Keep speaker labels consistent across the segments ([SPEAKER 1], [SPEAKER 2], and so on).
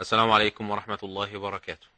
[SPEAKER 1] السلام عليكم ورحمة الله وبركاته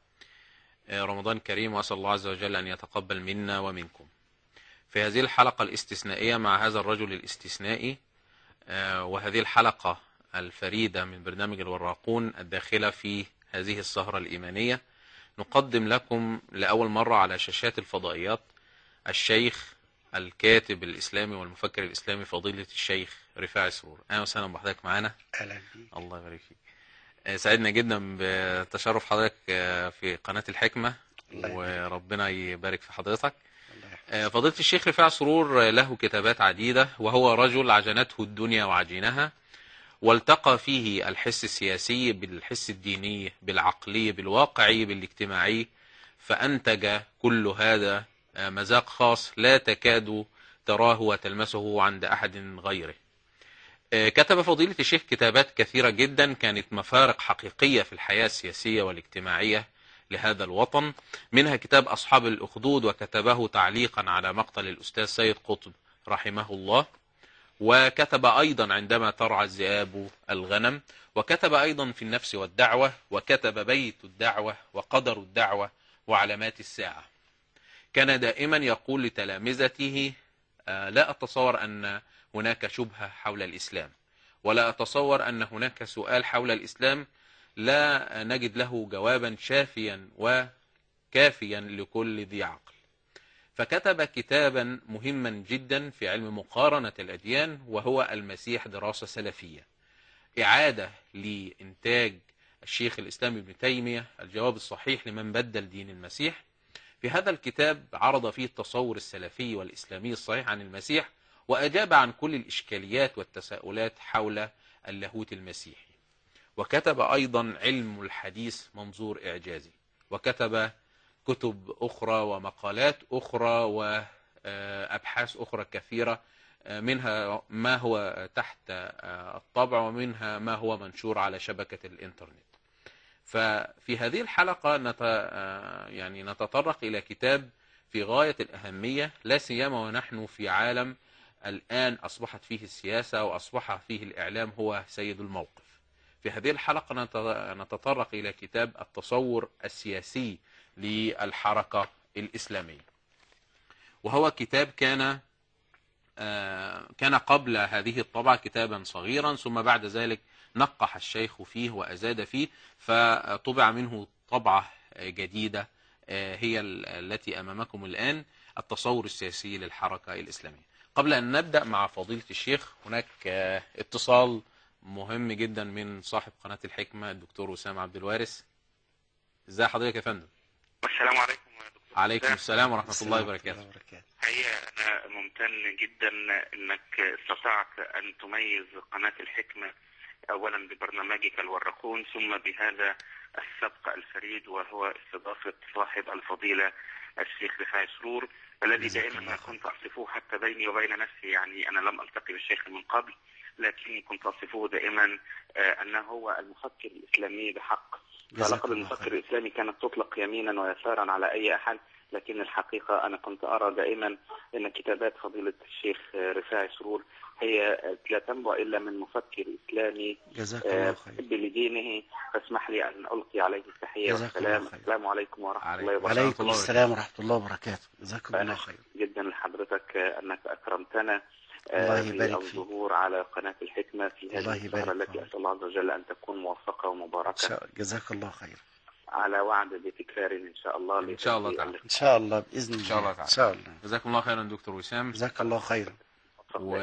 [SPEAKER 1] آه، رمضان كريم وأسأل الله عز وجل أن يتقبل منا ومنكم في هذه الحلقة الاستثنائية مع هذا الرجل الاستثنائي آه، وهذه الحلقة الفريدة من برنامج الوراقون الداخلة في هذه السهرة الإيمانية نقدم لكم لأول مرة على شاشات الفضائيات الشيخ الكاتب الإسلامي والمفكر الإسلامي فضيلة الشيخ رفاعي سرور أهلا وسهلا بحضرتك معنا
[SPEAKER 2] اهلا بيك
[SPEAKER 1] الله يبارك فيك آه، سعدنا جدا بتشرف حضرتك آه، في قناة الحكمة
[SPEAKER 2] الله يبارك.
[SPEAKER 1] وربنا يبارك في حضرتك
[SPEAKER 2] الله يحفظك.
[SPEAKER 1] آه، فضيلة الشيخ رفاع سرور آه، له كتابات عديدة وهو رجل عجنته الدنيا وعجينها والتقى فيه الحس السياسي بالحس الديني بالعقلي بالواقعي بالاجتماعي فأنتج كل هذا آه، مذاق خاص لا تكاد تراه وتلمسه عند أحد غيره آه، كتب فضيلة الشيخ كتابات كثيرة جدا كانت مفارق حقيقية في الحياة السياسية والاجتماعية لهذا الوطن منها كتاب أصحاب الأخدود وكتبه تعليقا على مقتل الأستاذ سيد قطب رحمه الله وكتب أيضا عندما ترعى الذئاب الغنم وكتب أيضا في النفس والدعوة وكتب بيت الدعوة وقدر الدعوة وعلامات الساعة كان دائما يقول لتلامذته آه، لا أتصور أن هناك شبهة حول الإسلام ولا أتصور أن هناك سؤال حول الإسلام لا نجد له جوابا شافيا وكافيا لكل ذي عقل فكتب كتابا مهما جدا في علم مقارنة الأديان وهو المسيح دراسة سلفية إعادة لإنتاج الشيخ الإسلام ابن تيمية الجواب الصحيح لمن بدل دين المسيح في هذا الكتاب عرض فيه التصور السلفي والإسلامي الصحيح عن المسيح وأجاب عن كل الإشكاليات والتساؤلات حول اللاهوت المسيحي وكتب أيضا علم الحديث منظور إعجازي وكتب كتب أخرى ومقالات أخرى وأبحاث أخرى كثيرة منها ما هو تحت الطبع ومنها ما هو منشور على شبكة الإنترنت ففي هذه الحلقة نت... يعني نتطرق إلى كتاب في غاية الأهمية لا سيما ونحن في عالم الآن أصبحت فيه السياسة وأصبح فيه الإعلام هو سيد الموقف في هذه الحلقة نت- نتطرق إلى كتاب التصور السياسي للحركة الإسلامية وهو كتاب كان آه، كان قبل هذه الطبعة كتابا صغيرا ثم بعد ذلك نقح الشيخ فيه وأزاد فيه فطبع منه طبعة آه، جديدة آه، هي ال- التي أمامكم الآن التصور السياسي للحركة الإسلامية قبل أن نبدأ مع فضيلة الشيخ هناك آه، اتصال مهم جدا من صاحب قناة الحكمة الدكتور وسام عبد الوارث ازي حضرتك يا فندم
[SPEAKER 3] السلام عليكم يا دكتور
[SPEAKER 1] عليكم
[SPEAKER 3] حسام.
[SPEAKER 1] السلام ورحمة الله
[SPEAKER 2] السلام
[SPEAKER 1] وبركاته
[SPEAKER 2] وبركاته
[SPEAKER 3] حقيقة أنا ممتن جدا إنك استطعت أن تميز قناة الحكمة أولا ببرنامجك الورقون ثم بهذا السبق الفريد وهو استضافة صاحب الفضيلة الشيخ رفاعي سرور الذي
[SPEAKER 2] جزاك
[SPEAKER 3] دائما
[SPEAKER 2] الله
[SPEAKER 3] ما
[SPEAKER 2] خير.
[SPEAKER 3] كنت أصفه حتى بيني وبين نفسي يعني أنا لم ألتقي بالشيخ من قبل لكني كنت أصفه دائما آه، أنه هو المفكر الإسلامي بحق
[SPEAKER 2] جزاك
[SPEAKER 3] فلقب
[SPEAKER 2] الله
[SPEAKER 3] المفكر
[SPEAKER 2] خير.
[SPEAKER 3] الإسلامي كانت تطلق يمينا ويسارا على أي أحد لكن الحقيقة أنا كنت أرى دائما أن كتابات فضيلة الشيخ رفاعي سرور هي لا تنبع إلا من مفكر إسلامي
[SPEAKER 2] جزاك
[SPEAKER 3] آه،
[SPEAKER 2] الله خير
[SPEAKER 3] محب لدينه فاسمح لي أن ألقي عليه التحية
[SPEAKER 2] جزاك الله
[SPEAKER 3] والسلام
[SPEAKER 2] خير.
[SPEAKER 3] السلام عليكم ورحمة
[SPEAKER 1] عليكم.
[SPEAKER 3] الله وبركاته
[SPEAKER 2] عليكم
[SPEAKER 1] الله
[SPEAKER 2] السلام ورحمة الله وبركاته جزاكم الله
[SPEAKER 3] فأنا
[SPEAKER 2] خير
[SPEAKER 3] جدا لحضرتك آه، أنك أكرمتنا آه،
[SPEAKER 2] الله يبارك فيك.
[SPEAKER 3] بالظهور على قناة الحكمة في
[SPEAKER 2] الله
[SPEAKER 3] هذه
[SPEAKER 2] يبارك
[SPEAKER 3] السهرة التي
[SPEAKER 2] فيك.
[SPEAKER 3] أسأل الله عز وجل أن تكون موفقة
[SPEAKER 2] إن
[SPEAKER 3] ومباركة
[SPEAKER 2] شاء جزاك الله خير
[SPEAKER 3] على وعد بتكرار إن شاء الله
[SPEAKER 1] إن شاء الله
[SPEAKER 3] لتنبيه
[SPEAKER 1] تعالى.
[SPEAKER 2] إن شاء الله بإذن الله
[SPEAKER 1] إن شاء الله تعالى.
[SPEAKER 2] إن شاء الله
[SPEAKER 1] جزاكم الله خيرا دكتور وسام
[SPEAKER 2] جزاك الله خير
[SPEAKER 1] و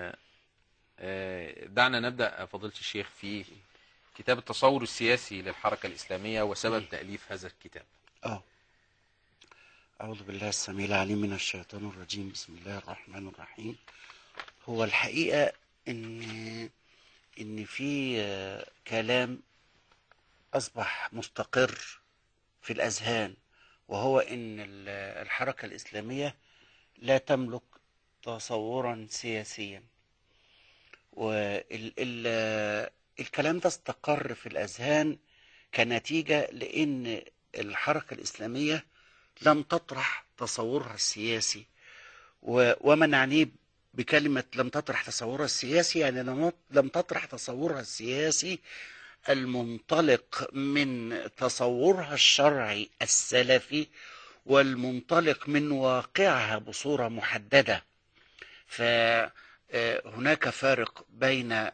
[SPEAKER 1] آه، دعنا نبدأ فضيلة الشيخ في كتاب التصور السياسي للحركة الإسلامية وسبب تأليف هذا الكتاب
[SPEAKER 2] اه أعوذ بالله السميع العليم من الشيطان الرجيم بسم الله الرحمن الرحيم هو الحقيقة إن إن في آه، كلام أصبح مستقر في الأذهان وهو إن ال- الحركة الإسلامية لا تملك تصورا سياسيا والكلام ده استقر في الأذهان كنتيجة لأن الحركة الإسلامية لم تطرح تصورها السياسي و- وما نعنيه بكلمة لم تطرح تصورها السياسي يعني لم لم تطرح تصورها السياسي المنطلق من تصورها الشرعي السلفي والمنطلق من واقعها بصورة محددة فهناك فارق بين آه،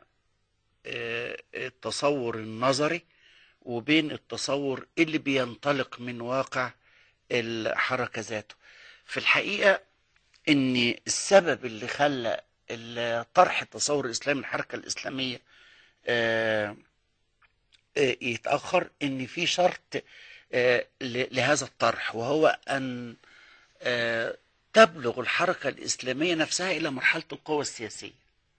[SPEAKER 2] التصور النظري وبين التصور اللي بينطلق من واقع الحركة ذاته في الحقيقة ان السبب اللي خلى ال- طرح التصور الاسلامي الحركة الاسلامية آه، آه، يتأخر ان في شرط آه، ل- لهذا الطرح وهو ان آه، تبلغ الحركة الإسلامية نفسها إلى مرحلة القوة السياسية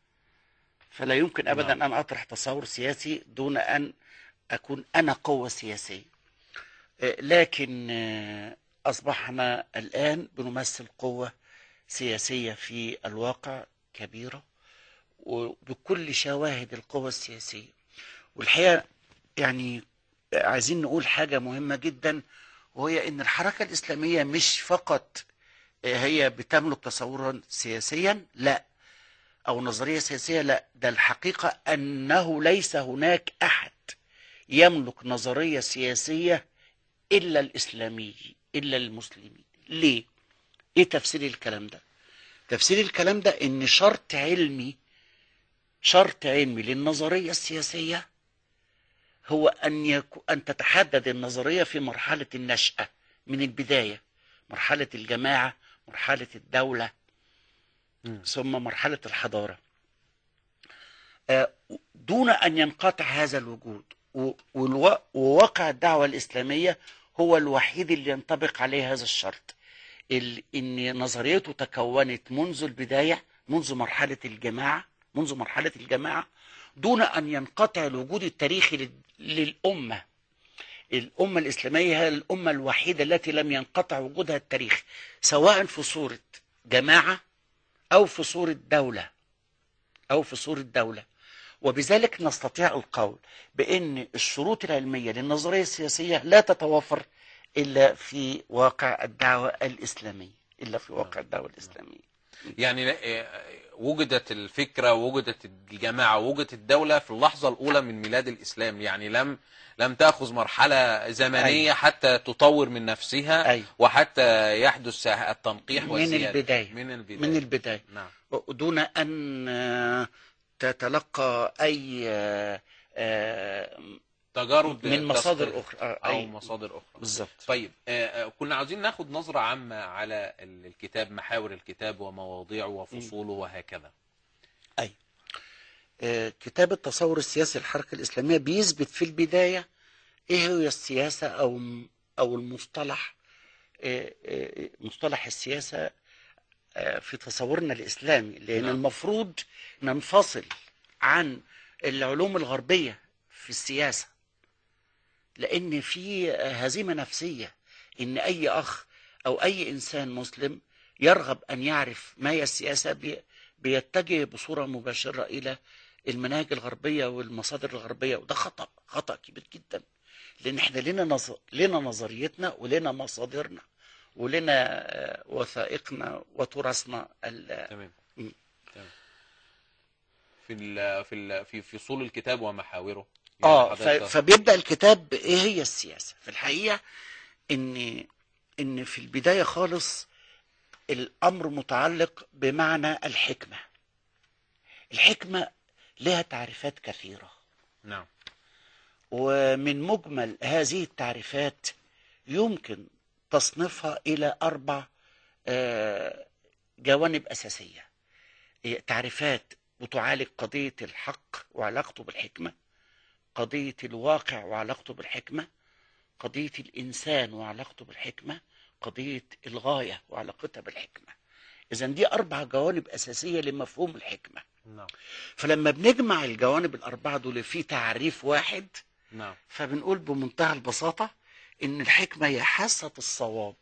[SPEAKER 2] فلا يمكن أبدا
[SPEAKER 1] نعم.
[SPEAKER 2] أن أطرح تصور سياسي دون أن أكون أنا قوة سياسية آه، لكن آه، أصبحنا الآن بنمثل قوة سياسية في الواقع كبيرة وبكل شواهد القوة السياسية والحقيقة يعني عايزين نقول حاجة مهمة جدا وهي ان الحركة الاسلامية مش فقط هي بتملك تصورا سياسيا لا او نظرية سياسية لا ده الحقيقة انه ليس هناك احد يملك نظرية سياسية الا الاسلامي الا المسلمين ليه ايه تفسير الكلام ده تفسير الكلام ده ان شرط علمي شرط علمي للنظرية السياسية هو أن يكو أن تتحدد النظرية في مرحلة النشأة من البداية مرحلة الجماعة مرحلة الدولة
[SPEAKER 1] مم.
[SPEAKER 2] ثم مرحلة الحضارة آه، دون أن ينقطع هذا الوجود و- والوا- وواقع الدعوة الإسلامية هو الوحيد اللي ينطبق عليه هذا الشرط ال- إن نظريته تكونت منذ البداية منذ مرحلة الجماعة منذ مرحلة الجماعة دون أن ينقطع الوجود التاريخي لل- للأمة الأمة الإسلامية هي الأمة الوحيدة التي لم ينقطع وجودها التاريخي سواء في صورة جماعة أو في صورة دولة أو في صورة دولة وبذلك نستطيع القول بأن الشروط العلمية للنظرية السياسية لا تتوفر إلا في واقع الدعوة الإسلامية إلا في واقع الدعوة الإسلامية
[SPEAKER 1] يعني آه، وجدت الفكرة وجدت الجماعة وجدت الدولة في اللحظة الأولى من ميلاد الإسلام يعني لم لم تأخذ مرحلة زمنية
[SPEAKER 2] أيوة.
[SPEAKER 1] حتى تطور من نفسها
[SPEAKER 2] أيوة.
[SPEAKER 1] وحتى يحدث التنقيح
[SPEAKER 2] من
[SPEAKER 1] والزيادة
[SPEAKER 2] البداية.
[SPEAKER 1] من البداية
[SPEAKER 2] من البداية
[SPEAKER 1] نعم
[SPEAKER 2] دون أن آه، تتلقى أي آه، آه،
[SPEAKER 1] تجارب
[SPEAKER 2] من مصادر
[SPEAKER 1] تسقط
[SPEAKER 2] أخرى آه،
[SPEAKER 1] أو
[SPEAKER 2] أي
[SPEAKER 1] مصادر أخرى
[SPEAKER 2] بالظبط
[SPEAKER 1] طيب آه، آه، كنا عاوزين ناخد نظرة عامة على ال- الكتاب محاور الكتاب ومواضيعه وفصوله وهكذا
[SPEAKER 2] أي آه، كتاب التصور السياسي للحركة الإسلامية بيثبت في البداية إيه هي السياسة أو أو المصطلح آه، آه، مصطلح السياسة آه، في تصورنا الإسلامي لأن
[SPEAKER 1] نعم.
[SPEAKER 2] المفروض ننفصل عن العلوم الغربية في السياسة لأن في هزيمة نفسية إن أي أخ أو أي إنسان مسلم يرغب أن يعرف ما هي السياسة بي- بيتجه بصورة مباشرة إلى المناهج الغربية والمصادر الغربية وده خطأ خطأ كبير جدا لأن احنا لنا نظ... لنا نظريتنا ولنا مصادرنا ولنا آه، وثائقنا وتراثنا ال-
[SPEAKER 1] تمام
[SPEAKER 2] مم.
[SPEAKER 1] تمام في ال في ال في فصول الكتاب ومحاوره
[SPEAKER 2] اه ف...
[SPEAKER 1] حضرتك-
[SPEAKER 2] فبيبدا الكتاب بايه هي السياسه في الحقيقه ان ان في البدايه خالص الامر متعلق بمعنى الحكمه الحكمه لها تعريفات كثيره
[SPEAKER 1] نعم
[SPEAKER 2] ومن مجمل هذه التعريفات يمكن تصنيفها الى اربع آه، جوانب اساسيه هي تعريفات بتعالج قضيه الحق وعلاقته بالحكمه قضيه الواقع وعلاقته بالحكمه قضيه الانسان وعلاقته بالحكمه قضيه الغايه وعلاقتها بالحكمه اذا دي اربع جوانب اساسيه لمفهوم الحكمه
[SPEAKER 1] نعم
[SPEAKER 2] فلما بنجمع الجوانب الاربعه دول في تعريف واحد
[SPEAKER 1] نعم
[SPEAKER 2] فبنقول بمنتهى البساطة إن الحكمة هي حاسة الصواب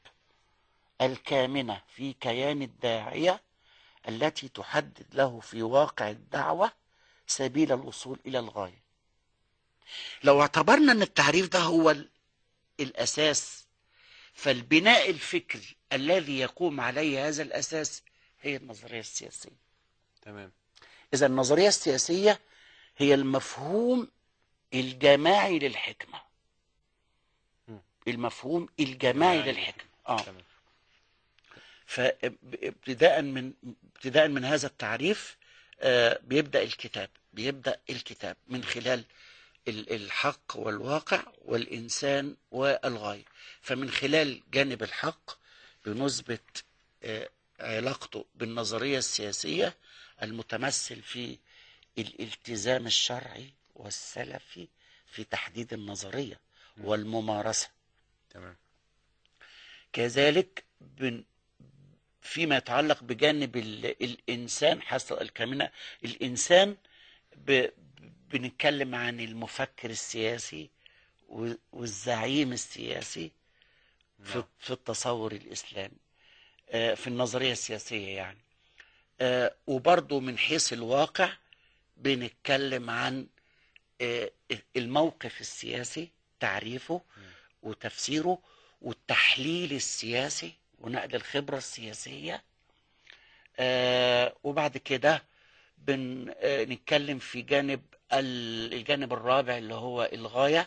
[SPEAKER 2] الكامنة في كيان الداعية التي تحدد له في واقع الدعوة سبيل الوصول إلى الغاية لو اعتبرنا أن التعريف ده هو ال- الأساس فالبناء الفكري الذي يقوم عليه هذا الأساس هي النظرية السياسية
[SPEAKER 1] تمام
[SPEAKER 2] إذا النظرية السياسية هي المفهوم الجماعي للحكمة
[SPEAKER 1] مم.
[SPEAKER 2] المفهوم الجماعي
[SPEAKER 1] جماعي
[SPEAKER 2] للحكمة اه
[SPEAKER 1] تمام
[SPEAKER 2] فابتداء من ابتداء من هذا التعريف آه، بيبدأ الكتاب بيبدأ الكتاب من خلال ال- الحق والواقع والإنسان والغاية فمن خلال جانب الحق بنثبت آه، علاقته بالنظرية السياسية المتمثل في الالتزام الشرعي والسلفي في تحديد النظرية والممارسة
[SPEAKER 1] تمام
[SPEAKER 2] كذلك بن فيما يتعلق بجانب ال... الإنسان حسب الكلمة الإنسان ب... بنتكلم عن المفكر السياسي و- والزعيم السياسي في,
[SPEAKER 1] نعم.
[SPEAKER 2] في التصور الإسلامي آه، في النظرية السياسية يعني آه، وبرضه من حيث الواقع بنتكلم عن آه، الموقف السياسي تعريفه وتفسيره والتحليل السياسي ونقل الخبرة السياسية آه، وبعد كده بنتكلم في جانب ال- الجانب الرابع اللي هو الغاية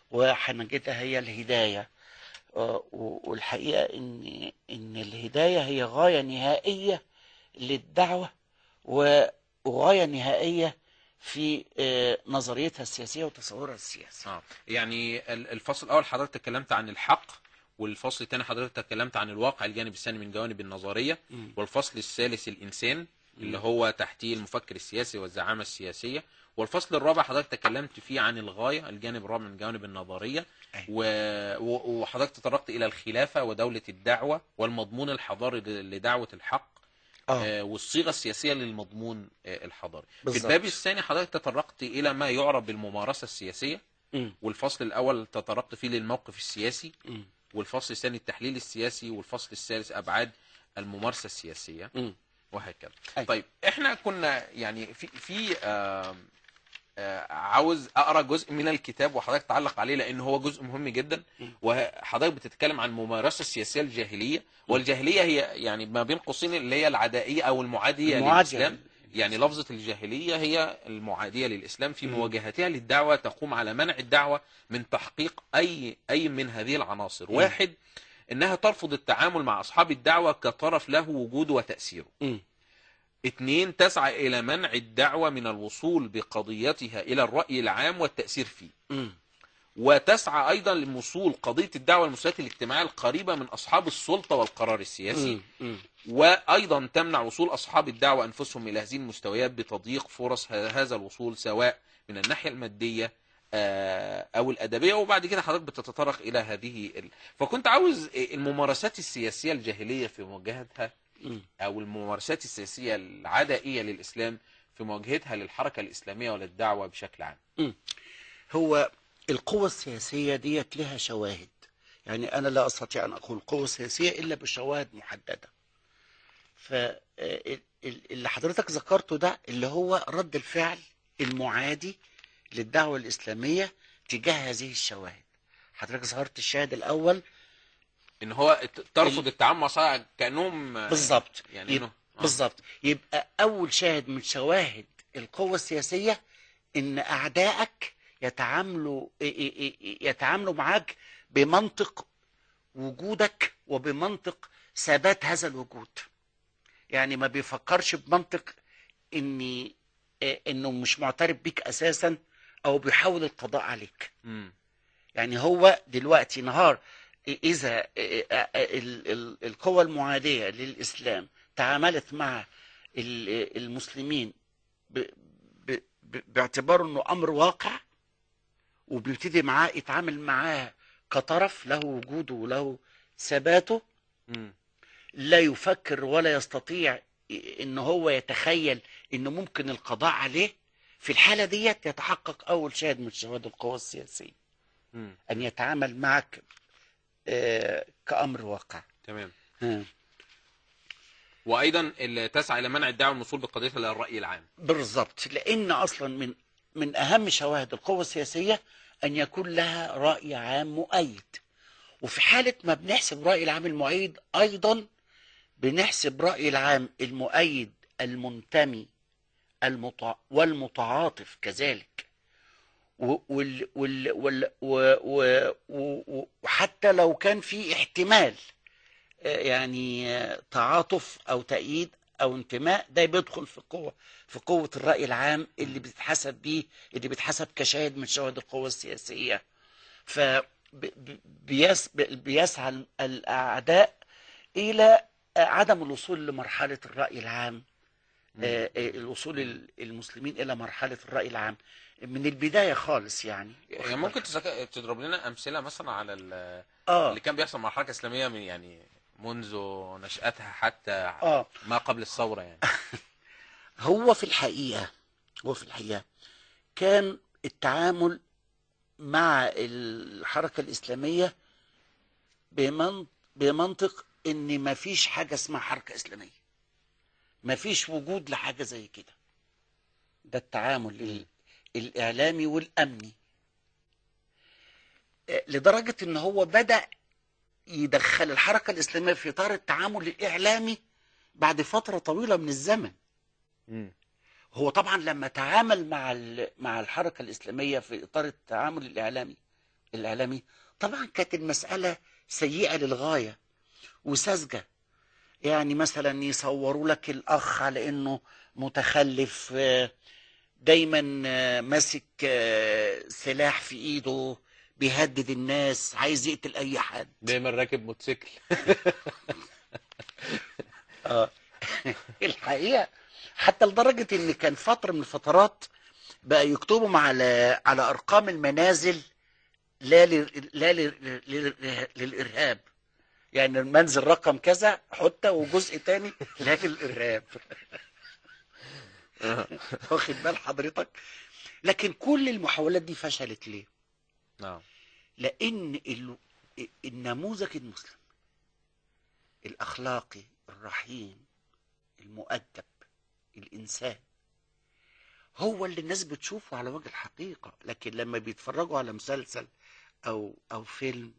[SPEAKER 2] وهنجدها هي الهداية آه، و- والحقيقة إن إن الهداية هي غاية نهائية للدعوة و- وغاية نهائية في آه، نظريتها السياسية وتصورها السياسي
[SPEAKER 1] اه يعني ال- الفصل الاول حضرتك تكلمت عن الحق والفصل الثاني حضرتك تكلمت عن الواقع الجانب الثاني من جوانب النظريه
[SPEAKER 2] مم.
[SPEAKER 1] والفصل الثالث الانسان اللي هو تحتيه المفكر السياسي والزعامه السياسيه والفصل الرابع حضرتك تكلمت فيه عن الغايه الجانب الرابع من جوانب النظريه
[SPEAKER 2] أيوة.
[SPEAKER 1] و... و- وحضرتك تطرقت الى الخلافه ودوله الدعوه والمضمون الحضاري ل- لدعوه الحق
[SPEAKER 2] اه
[SPEAKER 1] آه، والصيغه السياسيه للمضمون آه، الحضاري في
[SPEAKER 2] بالظبط.
[SPEAKER 1] الباب الثاني حضرتك تطرقت الى ما يعرف بالممارسه السياسيه
[SPEAKER 2] مم.
[SPEAKER 1] والفصل الاول تطرقت فيه للموقف السياسي
[SPEAKER 2] مم.
[SPEAKER 1] والفصل الثاني التحليل السياسي والفصل الثالث ابعاد الممارسه السياسيه
[SPEAKER 2] مم.
[SPEAKER 1] وهكذا
[SPEAKER 2] أي.
[SPEAKER 1] طيب احنا كنا يعني في في آم، آه، عاوز اقرا جزء من الكتاب وحضرتك تعلق عليه لان هو جزء مهم جدا وحضرتك بتتكلم عن الممارسه السياسيه الجاهليه والجاهليه هي يعني ما بين قوسين اللي هي العدائيه او المعاديه
[SPEAKER 2] المعادية.
[SPEAKER 1] للاسلام يعني لفظه الجاهليه هي المعاديه للاسلام في مواجهتها للدعوه تقوم على منع الدعوه من تحقيق اي اي من هذه العناصر واحد انها ترفض التعامل مع اصحاب الدعوه كطرف له وجوده وتاثيره
[SPEAKER 2] مم.
[SPEAKER 1] اثنين تسعى إلى منع الدعوة من الوصول بقضيتها إلى الرأي العام والتأثير فيه
[SPEAKER 2] مم.
[SPEAKER 1] وتسعى أيضا لوصول قضية الدعوة المسؤوليات الاجتماعية القريبة من أصحاب السلطة والقرار السياسي
[SPEAKER 2] مم. مم.
[SPEAKER 1] وأيضا تمنع وصول أصحاب الدعوة أنفسهم إلى هذه المستويات بتضييق فرص ه- هذا الوصول سواء من الناحية المادية آه، أو الأدبية وبعد كده حضرتك بتتطرق إلى هذه ال... فكنت عاوز الممارسات السياسية الجاهلية في مواجهتها
[SPEAKER 2] مم.
[SPEAKER 1] او الممارسات السياسيه العدائيه للاسلام في مواجهتها للحركه الاسلاميه وللدعوه بشكل عام.
[SPEAKER 2] هو القوة السياسية ديت لها شواهد يعني أنا لا أستطيع أن أقول قوة سياسية إلا بشواهد محددة فاللي حضرتك ذكرته ده اللي هو رد الفعل المعادي للدعوة الإسلامية تجاه هذه الشواهد حضرتك ظهرت الشاهد الأول
[SPEAKER 1] ان هو ت- ترفض
[SPEAKER 2] ال-
[SPEAKER 1] التعامل مع صاحب كانهم آه،
[SPEAKER 2] بالظبط
[SPEAKER 1] يعني
[SPEAKER 2] يب-
[SPEAKER 1] انه آه.
[SPEAKER 2] بالظبط يبقى أول شاهد من شواهد القوة السياسية إن أعدائك يتعاملوا يتعاملوا معاك بمنطق وجودك وبمنطق ثبات هذا الوجود يعني ما بيفكرش بمنطق إني إنه مش معترف بيك أساسا أو بيحاول القضاء عليك
[SPEAKER 1] مم.
[SPEAKER 2] يعني هو دلوقتي نهار إذا ال- ال- القوى المعادية للإسلام تعاملت مع ال- المسلمين ب- ب- ب- باعتباره أنه أمر واقع وبيبتدي معاه يتعامل معاه كطرف له وجوده وله ثباته
[SPEAKER 1] مم.
[SPEAKER 2] لا يفكر ولا يستطيع ان هو يتخيل انه ممكن القضاء عليه في الحالة ديت يتحقق اول شاهد من شواهد القوى السياسية
[SPEAKER 1] مم.
[SPEAKER 2] ان يتعامل معك آه، كامر واقع
[SPEAKER 1] تمام
[SPEAKER 2] ها.
[SPEAKER 1] وايضا اللي تسعى الى منع الدعوه الوصول بقضيتها الى الراي العام.
[SPEAKER 2] بالضبط لان اصلا من من اهم شواهد القوة السياسية ان يكون لها رأي عام مؤيد وفي حالة ما بنحسب رأي العام المؤيد ايضا بنحسب رأي العام المؤيد المنتمي المتع... والمتعاطف كذلك و- وال وال وال و- و- و- وحتى لو كان في احتمال آه، يعني آه، تعاطف او تأييد او انتماء ده بيدخل في قوة في قوة الرأي العام اللي بتتحسب بيه اللي بيتحسب كشاهد من شواهد القوة السياسية ف ب- ب- بيس ب- بيسعى ال- الأعداء إلى عدم الوصول لمرحلة الرأي العام آه، آه، الوصول ال- المسلمين إلى مرحلة الرأي العام من البداية خالص يعني
[SPEAKER 1] يعني ممكن تذك- تضرب لنا امثله مثلا على ال-
[SPEAKER 2] آه
[SPEAKER 1] اللي كان بيحصل مع الحركه الاسلاميه من يعني منذ نشاتها حتى
[SPEAKER 2] آه
[SPEAKER 1] ما قبل الثوره يعني
[SPEAKER 2] هو في الحقيقة هو في الحقيقة كان التعامل مع الحركة الإسلامية بمن- بمنطق إن مفيش حاجة اسمها حركة إسلامية مفيش وجود لحاجة زي كده ده التعامل ال- الإعلامي والأمني آه، لدرجة إن هو بدأ يدخل الحركة الإسلامية في إطار التعامل الإعلامي بعد فترة طويلة من الزمن
[SPEAKER 1] مم.
[SPEAKER 2] هو طبعا لما تعامل مع ال- مع الحركه الاسلاميه في اطار التعامل الاعلامي الاعلامي طبعا كانت المساله سيئه للغايه وساذجه يعني مثلا يصوروا لك الاخ على انه متخلف آه، دايما آه، ماسك آه، سلاح في ايده بيهدد الناس عايز يقتل اي حد
[SPEAKER 1] دايما راكب موتوسيكل
[SPEAKER 2] اه الحقيقه حتى لدرجه ان كان فتره من الفترات بقى يكتبوا على على ارقام المنازل لا لل- لا لل- لل- للارهاب يعني المنزل رقم كذا حته وجزء تاني لا للارهاب واخد بال حضرتك لكن كل المحاولات دي فشلت ليه
[SPEAKER 1] نعم
[SPEAKER 2] لان ال- النموذج المسلم الاخلاقي الرحيم المؤدب الانسان هو اللي الناس بتشوفه على وجه الحقيقه لكن لما بيتفرجوا على مسلسل او او فيلم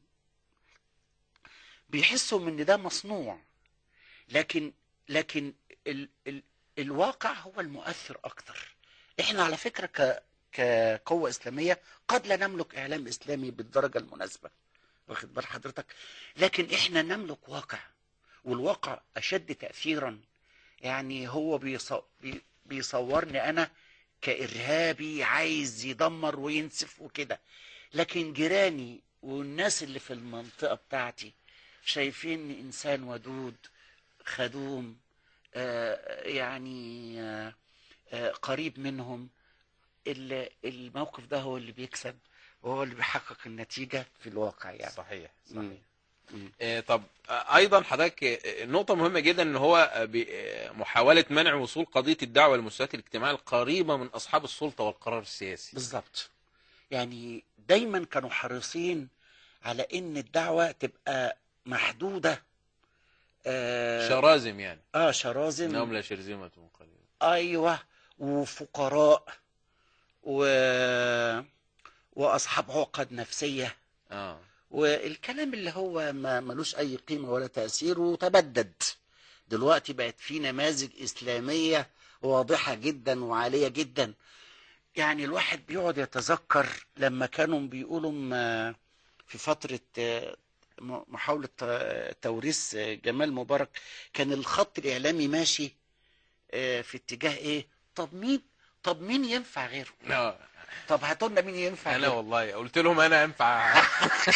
[SPEAKER 2] بيحسوا ان ده مصنوع لكن لكن ال ال الواقع هو المؤثر اكتر احنا على فكره ك كقوه اسلاميه قد لا نملك اعلام اسلامي بالدرجه المناسبه واخد بال حضرتك لكن احنا نملك واقع والواقع اشد تاثيرا يعني هو بيصو... بي... بيصورني انا كارهابي عايز يدمر وينسف وكده لكن جيراني والناس اللي في المنطقه بتاعتي شايفين انسان ودود خدوم آه يعني آه آه قريب منهم ال- الموقف ده هو اللي بيكسب وهو اللي بيحقق النتيجه في الواقع يعني
[SPEAKER 1] صحيح
[SPEAKER 2] مم.
[SPEAKER 1] صحيح
[SPEAKER 2] مم.
[SPEAKER 1] آه، طب آه، ايضا حضرتك آه، نقطة مهمة جدا ان هو آه، بي- آه، محاولة منع وصول قضية الدعوة للمستويات الاجتماعية القريبة من اصحاب السلطة والقرار السياسي
[SPEAKER 2] بالظبط يعني دايما كانوا حريصين على ان الدعوه تبقى محدوده اه,
[SPEAKER 1] شرازم يعني
[SPEAKER 2] آه شرازم
[SPEAKER 1] انهم لا شرذمة قليلا
[SPEAKER 2] ايوه وفقراء و واصحاب عقد نفسيه
[SPEAKER 1] اه
[SPEAKER 2] والكلام اللي هو ما ملوش اي قيمه ولا تاثير وتبدد دلوقتي بقت في نماذج اسلاميه واضحه جدا وعاليه جدا يعني الواحد بيقعد يتذكر لما كانوا بيقولوا م- في فتره آه، م- محاوله آه، توريث آه، جمال مبارك كان الخط الاعلامي ماشي آه، في اتجاه ايه طب مين طب مين ينفع غيره
[SPEAKER 1] آه،
[SPEAKER 2] طب هاتوا لنا مين ينفع
[SPEAKER 1] انا
[SPEAKER 2] غيره
[SPEAKER 1] والله قلت لهم انا ينفع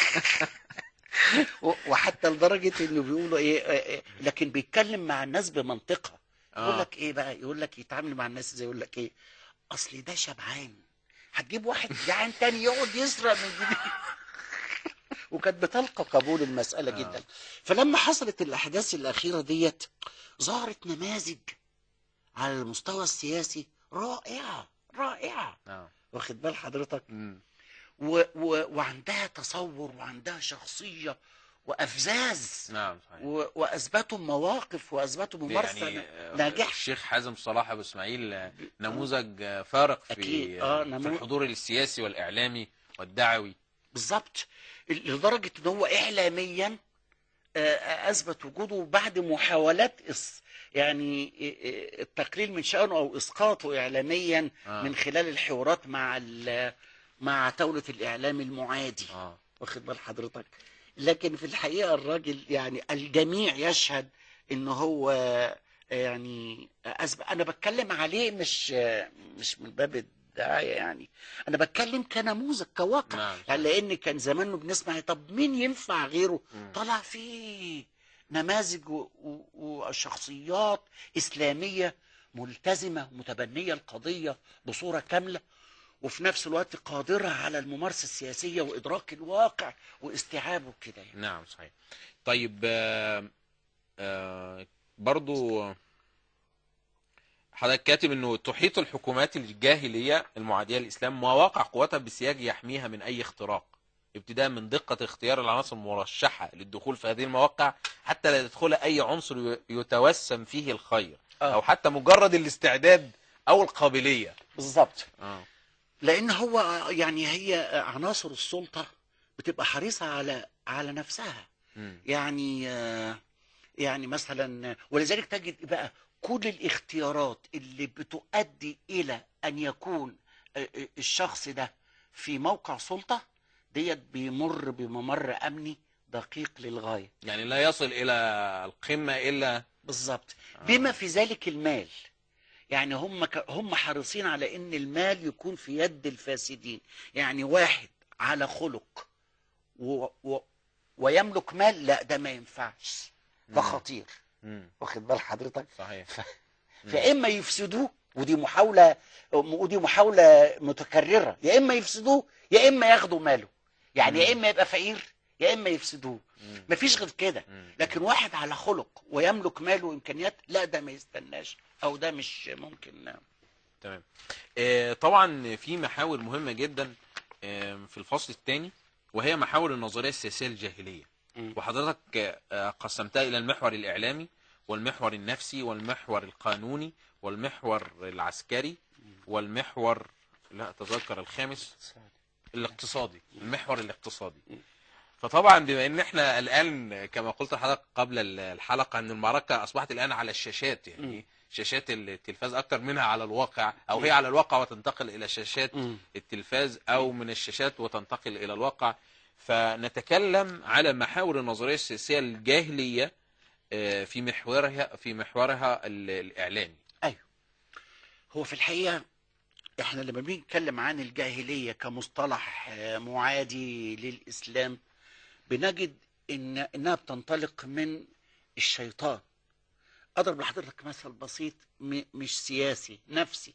[SPEAKER 2] و- وحتى لدرجه انه بيقولوا ايه آه، آه، لكن بيتكلم مع الناس بمنطقها يقول
[SPEAKER 1] اه
[SPEAKER 2] لك ايه بقى يقول لك يتعامل مع الناس ازاي يقول لك ايه اصل ده شبعان هتجيب واحد جعان تاني يقعد يسرق من جيبه وكانت بتلقى قبول المساله
[SPEAKER 1] آه.
[SPEAKER 2] جدا فلما حصلت الاحداث الاخيره ديت ظهرت نماذج على المستوى السياسي رائعه رائعه
[SPEAKER 1] اه
[SPEAKER 2] واخد بال حضرتك
[SPEAKER 1] مم.
[SPEAKER 2] و و وعندها تصور وعندها شخصيه وافزاز
[SPEAKER 1] نعم صحيح
[SPEAKER 2] و واثبتوا مواقف واثبتوا ممارسه
[SPEAKER 1] يعني
[SPEAKER 2] نا-
[SPEAKER 1] آه،
[SPEAKER 2] ناجحه
[SPEAKER 1] الشيخ حازم صلاح ابو اسماعيل آه، نموذج آه، فارق في
[SPEAKER 2] أكيد.
[SPEAKER 1] آه،
[SPEAKER 2] آه،
[SPEAKER 1] في
[SPEAKER 2] نمو-
[SPEAKER 1] الحضور السياسي والاعلامي والدعوي
[SPEAKER 2] بالظبط لدرجه ان هو اعلاميا آه، اثبت وجوده بعد محاولات إس يعني آه، آه، التقليل من شانه او اسقاطه اعلاميا
[SPEAKER 1] آه.
[SPEAKER 2] من خلال الحوارات مع ال- مع طاولة الإعلام المعادي
[SPEAKER 1] اه
[SPEAKER 2] واخد بال حضرتك لكن في الحقيقة الراجل يعني الجميع يشهد ان هو يعني أسبق انا بتكلم عليه مش مش من باب الدعاية يعني انا بتكلم كنموذج كواقع
[SPEAKER 1] نعم.
[SPEAKER 2] يعني لان كان زمان بنسمع طب مين ينفع غيره
[SPEAKER 1] مم.
[SPEAKER 2] طلع فيه نماذج و- و- وشخصيات اسلامية ملتزمة متبنية القضية بصورة كاملة وفي نفس الوقت قادرة على الممارسة السياسية وإدراك الواقع واستيعابه كده يعني.
[SPEAKER 1] نعم صحيح طيب آه، آه، برضو حضرتك كاتب انه تحيط الحكومات الجاهليه المعاديه للاسلام مواقع قوتها بسياج يحميها من اي اختراق ابتداء من دقه اختيار العناصر المرشحه للدخول في هذه المواقع حتى لا يدخل اي عنصر ي- يتوسم فيه الخير
[SPEAKER 2] آه.
[SPEAKER 1] او حتى مجرد الاستعداد او القابليه
[SPEAKER 2] بالظبط
[SPEAKER 1] اه
[SPEAKER 2] لأن هو يعني هي عناصر السلطة بتبقى حريصة على على نفسها
[SPEAKER 1] مم.
[SPEAKER 2] يعني آه، يعني مثلا ولذلك تجد بقى كل الاختيارات اللي بتؤدي الى ان يكون آه، آه، الشخص ده في موقع سلطه ديت بيمر بممر امني دقيق للغايه
[SPEAKER 1] يعني لا يصل الى القمه الا
[SPEAKER 2] بالظبط بما في ذلك المال يعني هم ك... هم حريصين على ان المال يكون في يد الفاسدين يعني واحد على خلق و... و... ويملك مال لا ده ما ينفعش ده
[SPEAKER 1] مم.
[SPEAKER 2] خطير
[SPEAKER 1] مم.
[SPEAKER 2] واخد بال حضرتك
[SPEAKER 1] صحيح مم.
[SPEAKER 2] فاما يفسدوه ودي محاوله ودي محاوله متكرره يا اما يفسدوه يا اما ياخدوا ماله يعني يا
[SPEAKER 1] مم.
[SPEAKER 2] اما يبقى فقير يا اما يفسدوه
[SPEAKER 1] مم.
[SPEAKER 2] مفيش غير كده
[SPEAKER 1] مم.
[SPEAKER 2] لكن واحد على خلق ويملك مال وامكانيات لا ده ما يستناش او ده مش ممكن
[SPEAKER 1] تمام آه، طبعا في محاور مهمة جدا آه، في الفصل الثاني وهي محاور النظرية السياسية الجاهلية
[SPEAKER 2] مم.
[SPEAKER 1] وحضرتك آه، قسمتها إلى المحور الإعلامي والمحور النفسي والمحور القانوني والمحور العسكري والمحور لا أتذكر الخامس الاقتصادي المحور الاقتصادي فطبعا بما ان احنا الان كما قلت لحضرتك قبل الحلقه ان المعركه اصبحت الان على الشاشات يعني شاشات التلفاز اكتر منها على الواقع او هي على الواقع وتنتقل الى شاشات
[SPEAKER 2] مم.
[SPEAKER 1] التلفاز او من الشاشات وتنتقل الى الواقع فنتكلم على محاور النظريه السياسيه الجاهليه آه، في محورها في محورها ال- الاعلامي
[SPEAKER 2] ايوه هو في الحقيقه احنا لما بنيجي نتكلم عن الجاهليه كمصطلح آه، معادي للاسلام بنجد ان انها بتنطلق من الشيطان اضرب لحضرتك مثل بسيط م- مش سياسي نفسي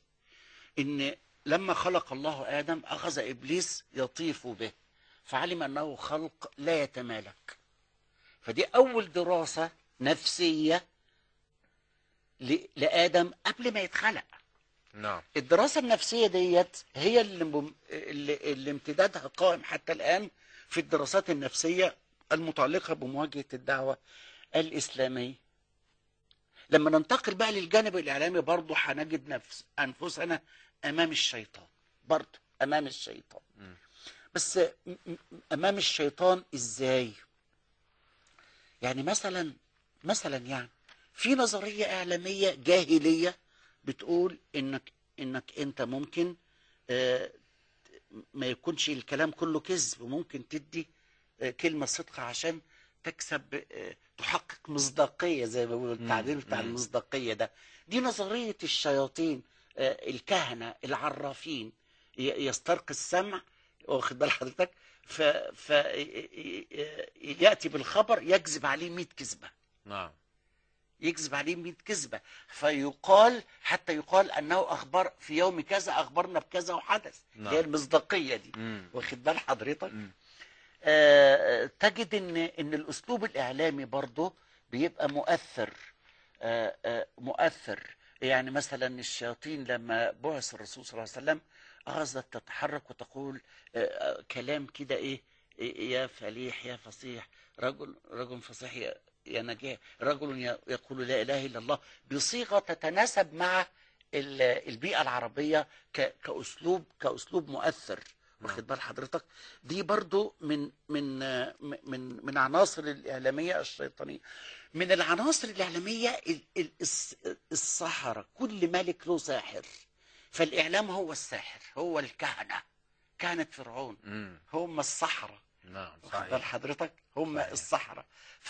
[SPEAKER 2] ان لما خلق الله ادم اخذ ابليس يطيف به فعلم انه خلق لا يتمالك فدي اول دراسه نفسيه ل- لادم قبل ما يتخلق
[SPEAKER 1] نعم
[SPEAKER 2] الدراسة النفسية ديت هي اللي, مم... اللي, اللي امتدادها قائم حتى الآن في الدراسات النفسية المتعلقة بمواجهة الدعوة الإسلامية لما ننتقل بقى للجانب الإعلامي برضه هنجد نفس أنفسنا أمام الشيطان برضه أمام الشيطان
[SPEAKER 1] مم.
[SPEAKER 2] بس م- م- أمام الشيطان إزاي يعني مثلا مثلا يعني في نظرية إعلامية جاهلية بتقول انك انك انت ممكن آه، ما يكونش الكلام كله كذب وممكن تدي آه، كلمة صدق عشان تكسب آه، تحقق مصداقية زي ما بيقولوا التعبير بتاع
[SPEAKER 1] مم.
[SPEAKER 2] المصداقية ده دي نظرية الشياطين آه، الكهنة العرافين ي- يسترقي السمع واخد بال حضرتك ف, ف ياتي بالخبر يكذب عليه 100 كذبه
[SPEAKER 1] نعم
[SPEAKER 2] يكذب عليه 100 كذبه فيقال حتى يقال انه اخبر في يوم كذا اخبرنا بكذا وحدث
[SPEAKER 1] نعم.
[SPEAKER 2] هي المصداقيه دي
[SPEAKER 1] مم.
[SPEAKER 2] واخد بال حضرتك
[SPEAKER 1] مم.
[SPEAKER 2] آه تجد ان ان الاسلوب الاعلامي برضه بيبقى مؤثر آه آه مؤثر يعني مثلا الشياطين لما بعث الرسول صلى الله عليه وسلم اخذت تتحرك وتقول آه آه كلام كده ايه إيه يا فليح يا فصيح رجل رجل فصيح يا يا نجاه رجل ي- يقول لا اله الا الله بصيغه تتناسب مع ال- البيئه العربيه ك- كاسلوب كاسلوب مؤثر واخد بال حضرتك دي برضو من من آه، من من عناصر الاعلاميه الشيطانيه من العناصر الاعلاميه ال- ال- الس- السحره كل ملك له ساحر فالاعلام هو الساحر هو الكهنه كانت فرعون
[SPEAKER 1] مم.
[SPEAKER 2] هم الصحراء
[SPEAKER 1] نعم
[SPEAKER 2] واخد بال
[SPEAKER 1] صحيح
[SPEAKER 2] حضرتك هم
[SPEAKER 1] صحيح.
[SPEAKER 2] الصحراء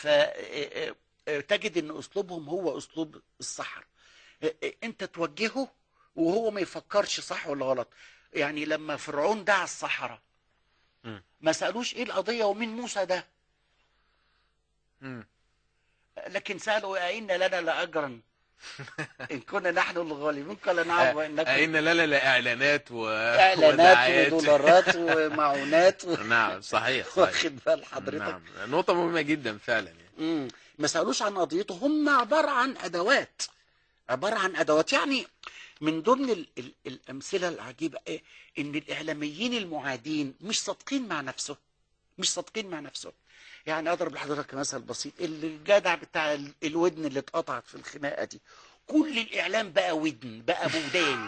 [SPEAKER 2] فتجد ان اسلوبهم هو اسلوب الصحراء آه، آه، انت توجهه وهو ما يفكرش صح ولا غلط يعني لما فرعون دعا الصحراء
[SPEAKER 1] مم.
[SPEAKER 2] ما سالوش ايه القضيه ومين موسى ده
[SPEAKER 1] مم.
[SPEAKER 2] لكن سالوا أئن لنا لاجرا ان كنا نحن الغالبين قال نعم وانكم
[SPEAKER 1] أين لا لا إعلانات و...
[SPEAKER 2] اعلانات
[SPEAKER 1] ودعايات.
[SPEAKER 2] ودولارات ومعونات و...
[SPEAKER 1] نعم صحيح صحيح
[SPEAKER 2] واخد بال حضرتك
[SPEAKER 1] نعم نقطة مهمة جدا فعلا يعني.
[SPEAKER 2] مم. ما سالوش عن قضيته هم عباره عن ادوات عباره عن ادوات يعني من ضمن ال ال الامثله العجيبه إيه؟ ان الاعلاميين المعادين مش صادقين مع نفسهم مش صادقين مع نفسهم يعني اضرب لحضرتك مثل بسيط الجدع بتاع ال- الودن اللي اتقطعت في الخناقه دي كل الاعلام بقى ودن بقى بودان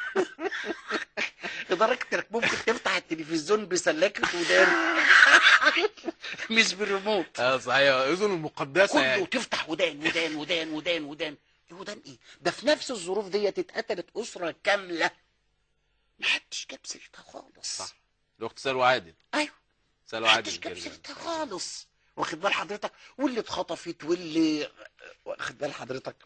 [SPEAKER 2] لدرجه انك ممكن تفتح التلفزيون بسلكه ودان مش بالريموت
[SPEAKER 1] اه صحيح اذن المقدسة
[SPEAKER 2] كله
[SPEAKER 1] يعني
[SPEAKER 2] تفتح ودان ودان ودان ودان ودان إيه ودان ايه ده في نفس الظروف ديت اتقتلت اسره كامله ما حدش جاب سيرتها خالص
[SPEAKER 1] صح. الاخت سلوى عادل
[SPEAKER 2] ايوه
[SPEAKER 1] سلوى
[SPEAKER 2] ما
[SPEAKER 1] عادل
[SPEAKER 2] حدش جاب
[SPEAKER 1] كده.
[SPEAKER 2] سيرتها خالص واخد بال حضرتك واللي اتخطفت واللي واخد بال حضرتك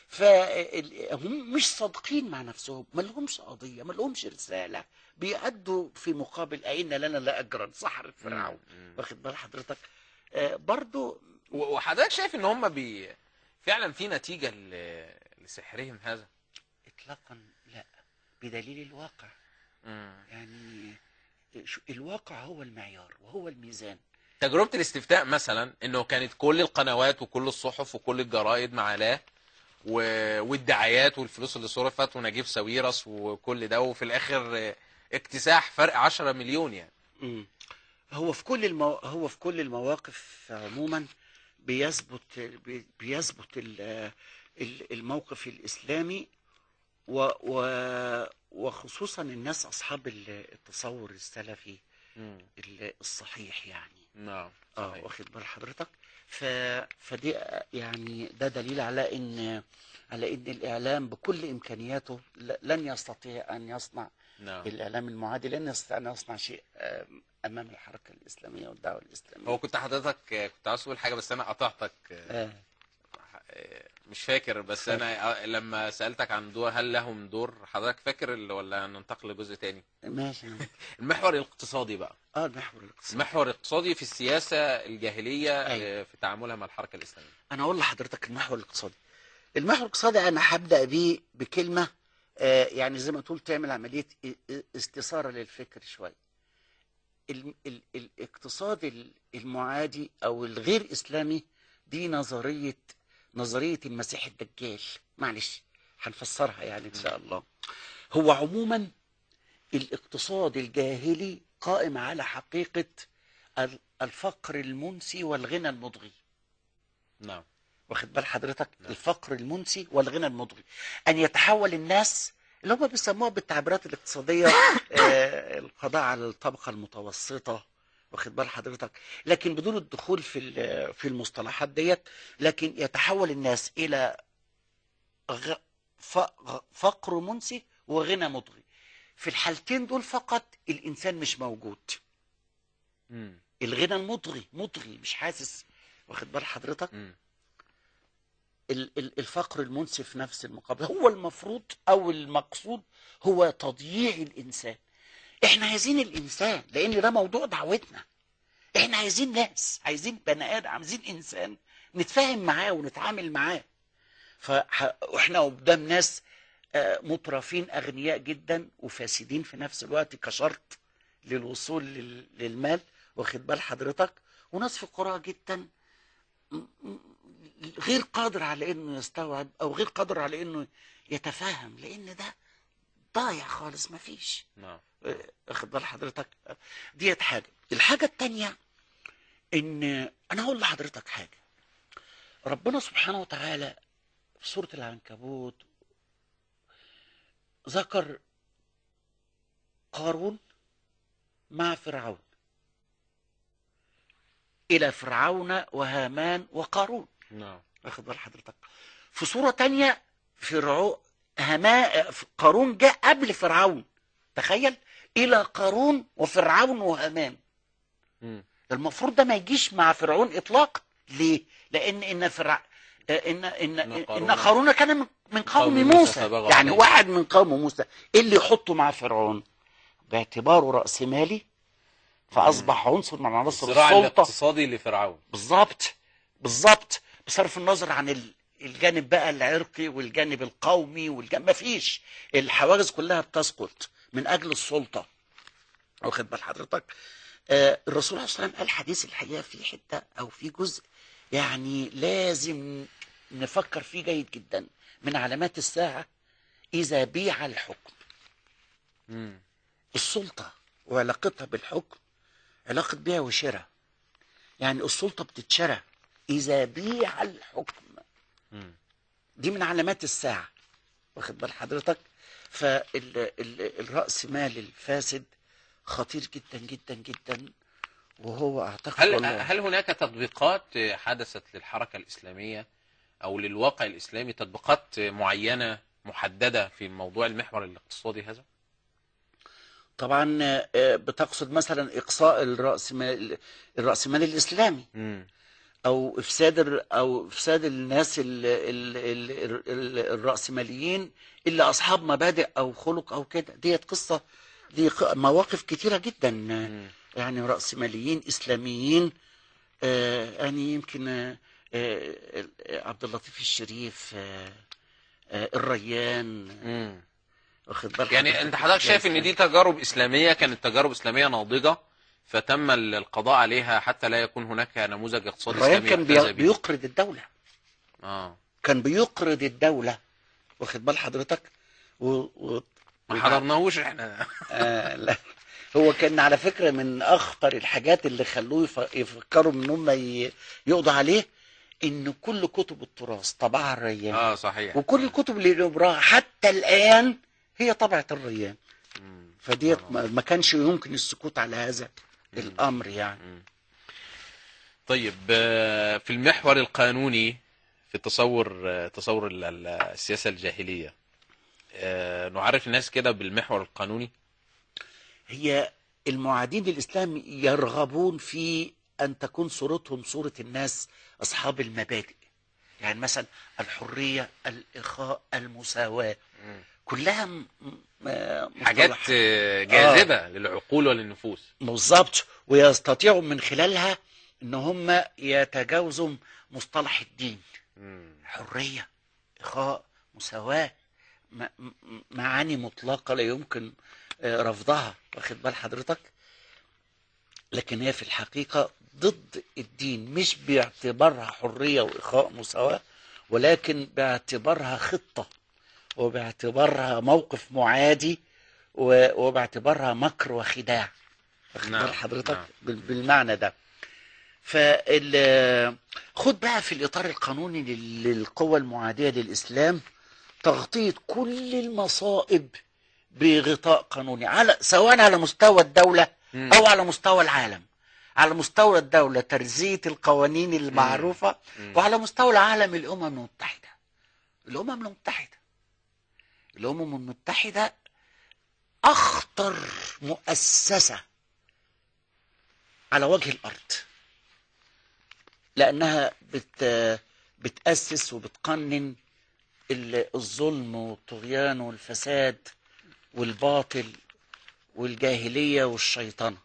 [SPEAKER 2] فهم مش صادقين مع نفسهم ما لهمش قضيه ما لهمش رساله بيأدوا في مقابل أئن لنا لاجرا سحر فرعون
[SPEAKER 1] مم.
[SPEAKER 2] واخد بال حضرتك آه برضو
[SPEAKER 1] و- وحضرتك شايف ان هم بي... فعلا في نتيجة ل... لسحرهم هذا
[SPEAKER 2] اطلاقا لا بدليل الواقع
[SPEAKER 1] مم.
[SPEAKER 2] يعني شو- الواقع هو المعيار وهو الميزان
[SPEAKER 1] تجربة الاستفتاء مثلا انه كانت كل القنوات وكل الصحف وكل الجرائد معلاه و... والدعايات والفلوس اللي صرفت ونجيب ساويرس وكل ده وفي الاخر آه، اكتساح فرق 10 مليون يعني
[SPEAKER 2] مم. هو في كل المو... هو في كل المواقف عموما بيثبت بي- بيثبت ال- ال- الموقف الاسلامي و... و... وخصوصا الناس اصحاب ال- التصور السلفي ال- الصحيح يعني
[SPEAKER 1] نعم
[SPEAKER 2] اه
[SPEAKER 1] صحيح.
[SPEAKER 2] واخد بال حضرتك ف... فدي يعني ده دليل على ان على ان الاعلام بكل امكانياته ل- لن يستطيع ان يصنع
[SPEAKER 1] نعم
[SPEAKER 2] الاعلام المعادي لن يستطيع ان يصنع شيء آم، امام الحركه الاسلاميه والدعوه الاسلاميه
[SPEAKER 1] هو كنت حضرتك آه، كنت عاوز تقول حاجة بس انا قطعتك آه،
[SPEAKER 2] آه.
[SPEAKER 1] آه، مش فاكر بس انا آه، لما سألتك عن دور هل لهم دور حضرتك فاكر ال- ولا ننتقل لجزء تاني
[SPEAKER 2] ماشي
[SPEAKER 1] المحور الاقتصادي بقى
[SPEAKER 2] اه المحور الاقتصادي
[SPEAKER 1] المحور الاقتصادي في السياسة الجاهلية
[SPEAKER 2] أيوة.
[SPEAKER 1] آه، في تعاملها مع الحركة الإسلامية
[SPEAKER 2] انا اقول لحضرتك المحور الاقتصادي المحور الاقتصادي انا هبدا بيه بكلمه آه، يعني زي ما تقول تعمل عمليه ا- ا- استثاره للفكر شويه ال- ال- الاقتصاد ال- المعادي او الغير اسلامي دي نظريه نظريه المسيح الدجال معلش هنفسرها يعني ان شاء الله هو عموما الاقتصاد الجاهلي قائم على حقيقه ال- الفقر المنسي والغنى المضغي
[SPEAKER 1] نعم
[SPEAKER 2] واخد بال حضرتك
[SPEAKER 1] نعم.
[SPEAKER 2] الفقر المنسي والغنى المضغي ان يتحول الناس اللي هم بيسموها بالتعبيرات الاقتصاديه آه، القضاء على الطبقه المتوسطه واخد بال حضرتك لكن بدون الدخول في ال- في المصطلحات ديت لكن يتحول الناس الى غ- ف- غ- فقر منسي وغنى مضغي في الحالتين دول فقط الانسان مش موجود
[SPEAKER 1] مم.
[SPEAKER 2] الغنى المضغي مضغي مش حاسس واخد بال حضرتك
[SPEAKER 1] مم.
[SPEAKER 2] ال- ال- الفقر المنسي في نفس المقابل هو المفروض او المقصود هو تضييع الانسان احنا عايزين الانسان لان ده موضوع دعوتنا احنا عايزين ناس عايزين بني ادم عايزين انسان نتفاهم معاه ونتعامل معاه فاحنا قدام ناس آه، مترفين اغنياء جدا وفاسدين في نفس الوقت كشرط للوصول لل- للمال واخد بال حضرتك وناس فقراء جدا م- م- غير قادر على انه يستوعب او غير قادر على انه يتفاهم لان ده ضايع خالص مفيش
[SPEAKER 1] نعم
[SPEAKER 2] آه، واخد بال حضرتك آه، ديت حاجه الحاجه التانية ان انا هقول لحضرتك حاجه ربنا سبحانه وتعالى في سوره العنكبوت ذكر قارون مع فرعون الى فرعون وهامان وقارون
[SPEAKER 1] نعم
[SPEAKER 2] واخد بال حضرتك في صورة تانية فرعون هما قارون جاء قبل فرعون تخيل الى قارون وفرعون وهامان
[SPEAKER 1] مم.
[SPEAKER 2] المفروض ده ما يجيش مع فرعون اطلاقا ليه لان ان فرع ان ان
[SPEAKER 1] إن
[SPEAKER 2] ان
[SPEAKER 1] قارون-
[SPEAKER 2] قارون كان من- من قوم
[SPEAKER 1] قوم موسى
[SPEAKER 2] موسى
[SPEAKER 1] فبغى
[SPEAKER 2] يعني
[SPEAKER 1] عليه.
[SPEAKER 2] واحد من قوم موسى إيه اللي يحطه مع فرعون باعتباره راس مالي فاصبح عنصر من عناصر
[SPEAKER 1] الصراع
[SPEAKER 2] السلطه
[SPEAKER 1] الاقتصادي لفرعون
[SPEAKER 2] بالظبط بالظبط بصرف النظر عن ال- الجانب بقى العرقي والجانب القومي والجانب ما فيش الحواجز كلها بتسقط من اجل السلطه واخد بال حضرتك آه الرسول عليه الصلاه والسلام قال حديث الحقيقه في حته او في جزء يعني لازم نفكر فيه جيد جدا من علامات الساعه اذا بيع الحكم
[SPEAKER 1] مم.
[SPEAKER 2] السلطة وعلاقتها بالحكم علاقة بيع وشراء يعني السلطة بتتشرى إذا بيع الحكم
[SPEAKER 1] مم.
[SPEAKER 2] دي من علامات الساعة واخد بال حضرتك فالرأس مال الفاسد خطير جدا جدا جدا وهو أعتقد
[SPEAKER 1] هل
[SPEAKER 2] والله
[SPEAKER 1] هل هناك تطبيقات حدثت للحركه الاسلاميه او للواقع الاسلامي تطبيقات معينه محدده في موضوع المحور الاقتصادي هذا؟
[SPEAKER 2] طبعا آه، بتقصد مثلا إقصاء الرأسمال الرأسمال الإسلامي
[SPEAKER 1] مم.
[SPEAKER 2] او افساد الر- او افساد الناس ال ال ال ال الراسماليين اللي اصحاب مبادئ او خلق او كده ديت قصه دي ق- مواقف كتيره جدا
[SPEAKER 1] مم.
[SPEAKER 2] يعني راسماليين اسلاميين آه، يعني يمكن آه، آه، عبد اللطيف الشريف آه، آه، الريان
[SPEAKER 1] مم.
[SPEAKER 2] واخد بالك
[SPEAKER 1] يعني انت حضرتك شايف ان دي تجارب اسلاميه كانت تجارب اسلاميه ناضجه فتم القضاء عليها حتى لا يكون هناك نموذج اقتصادي
[SPEAKER 2] الريان
[SPEAKER 1] اسلامي
[SPEAKER 2] كان
[SPEAKER 1] يحتذى
[SPEAKER 2] بي-
[SPEAKER 1] به.
[SPEAKER 2] بيقرض الدوله
[SPEAKER 1] اه
[SPEAKER 2] كان بيقرض الدوله واخد بال حضرتك و... و...
[SPEAKER 1] ما حضرناهوش احنا
[SPEAKER 2] آه لا هو كان على فكرة من أخطر الحاجات اللي خلوه يف- يفكروا إن هم ي- يقضوا عليه إن كل كتب التراث طبعها الريان
[SPEAKER 1] اه صحيح
[SPEAKER 2] وكل الكتب اللي نقراها حتى الآن هي طبعة الريان
[SPEAKER 1] مم.
[SPEAKER 2] فديت ما ما كانش يمكن السكوت على هذا الأمر يعني
[SPEAKER 1] طيب آه، في المحور القانوني في تصور آه، تصور ال- ال- السياسه الجاهليه آه، نعرف الناس كده بالمحور القانوني
[SPEAKER 2] هي المعادين للإسلام يرغبون في أن تكون صورتهم صورة الناس أصحاب المبادئ يعني مثلا الحرية الإخاء المساواة كلها م- م-
[SPEAKER 1] حاجات
[SPEAKER 2] مصطلح-
[SPEAKER 1] آه، جاذبه للعقول وللنفوس
[SPEAKER 2] بالظبط ويستطيعوا من خلالها ان هم يتجاوزوا مصطلح الدين
[SPEAKER 1] مم.
[SPEAKER 2] حريه اخاء مساواه م- م- معاني مطلقه لا يمكن آه، رفضها واخد بال حضرتك لكن هي في الحقيقه ضد الدين مش باعتبارها حريه واخاء مساواه ولكن باعتبارها خطه وباعتبارها موقف معادي و- وباعتبارها مكر وخداع واخد
[SPEAKER 1] نعم،
[SPEAKER 2] بال حضرتك
[SPEAKER 1] نعم.
[SPEAKER 2] بال- بالمعنى ده فال خد بقى في الاطار القانوني لل- للقوى المعاديه للاسلام تغطيه كل المصائب بغطاء قانوني على سواء على مستوى الدوله
[SPEAKER 1] مم.
[SPEAKER 2] او على مستوى العالم على مستوى الدوله ترزيه القوانين المعروفه
[SPEAKER 1] مم.
[SPEAKER 2] وعلى مستوى العالم الامم المتحده الامم المتحده الامم المتحده اخطر مؤسسه على وجه الارض لانها بت بتاسس وبتقنن ال- الظلم والطغيان والفساد والباطل والجاهليه والشيطنه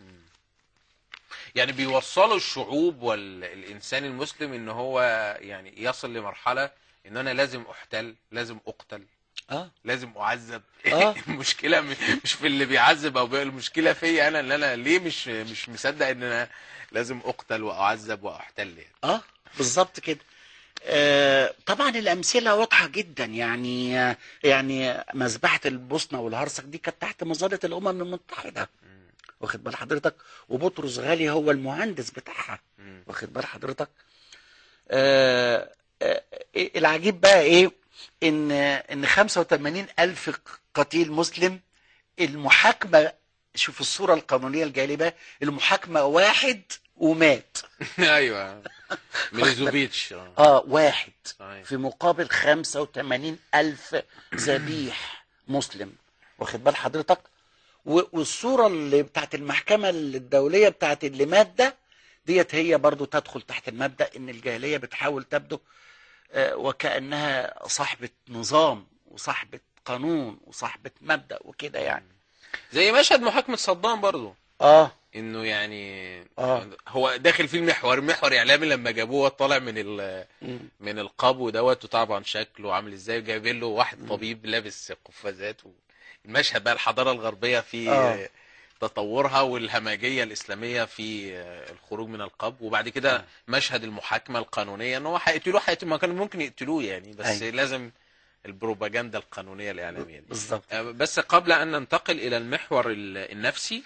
[SPEAKER 1] يعني بيوصلوا الشعوب والإنسان المسلم إن هو يعني يصل لمرحلة إن أنا لازم أحتل لازم أقتل
[SPEAKER 2] اه
[SPEAKER 1] لازم أعذب
[SPEAKER 2] آه.
[SPEAKER 1] المشكلة م- مش في اللي بيعذب أو بي... المشكلة فيا أنا اللي أنا ليه مش مش مصدق إن أنا لازم أقتل وأعذب وأحتل يعني.
[SPEAKER 2] اه بالظبط كده آه طبعا الامثله واضحه جدا يعني يعني مذبحه البوسنه والهرسك دي كانت تحت مظله الامم المتحده واخد بال حضرتك وبطرس غالي هو المهندس بتاعها
[SPEAKER 1] مم.
[SPEAKER 2] واخد بال حضرتك آه آه العجيب بقى ايه ان ان 85 الف قتيل مسلم المحاكمه شوف الصوره القانونيه الجالبه المحاكمه واحد ومات
[SPEAKER 1] أيوه ميليزوفيتش آه.
[SPEAKER 2] اه واحد
[SPEAKER 1] صحيح.
[SPEAKER 2] في مقابل 85 ألف ذبيح مسلم واخد بال حضرتك و- والصورة اللي بتاعت المحكمة الدولية بتاعت اللي مات ده ديت هي برضو تدخل تحت المبدأ ان الجاهلية بتحاول تبدو آه، وكأنها صاحبة نظام وصاحبة قانون وصاحبة مبدأ وكده يعني
[SPEAKER 1] زي مشهد محاكمة صدام برضو
[SPEAKER 2] اه
[SPEAKER 1] انه يعني
[SPEAKER 2] آه.
[SPEAKER 1] هو داخل فيه المحور محور اعلامي لما جابوه طالع من ال من القبو دوت وطبعا شكله عامل ازاي جايبين له واحد طبيب لابس قفازات و- المشهد بقى الحضاره الغربيه في
[SPEAKER 2] آه.
[SPEAKER 1] تطورها والهمجيه الاسلاميه في الخروج من القبو وبعد كده مشهد المحاكمه القانونيه ان هو هيقتلوه هيقتلوه ما كانوا ممكن يقتلوه يعني بس
[SPEAKER 2] أيوة.
[SPEAKER 1] لازم البروباجندا القانونيه الاعلاميه دي
[SPEAKER 2] بالظبط
[SPEAKER 1] بس قبل أن ننتقل إلى المحور ال- النفسي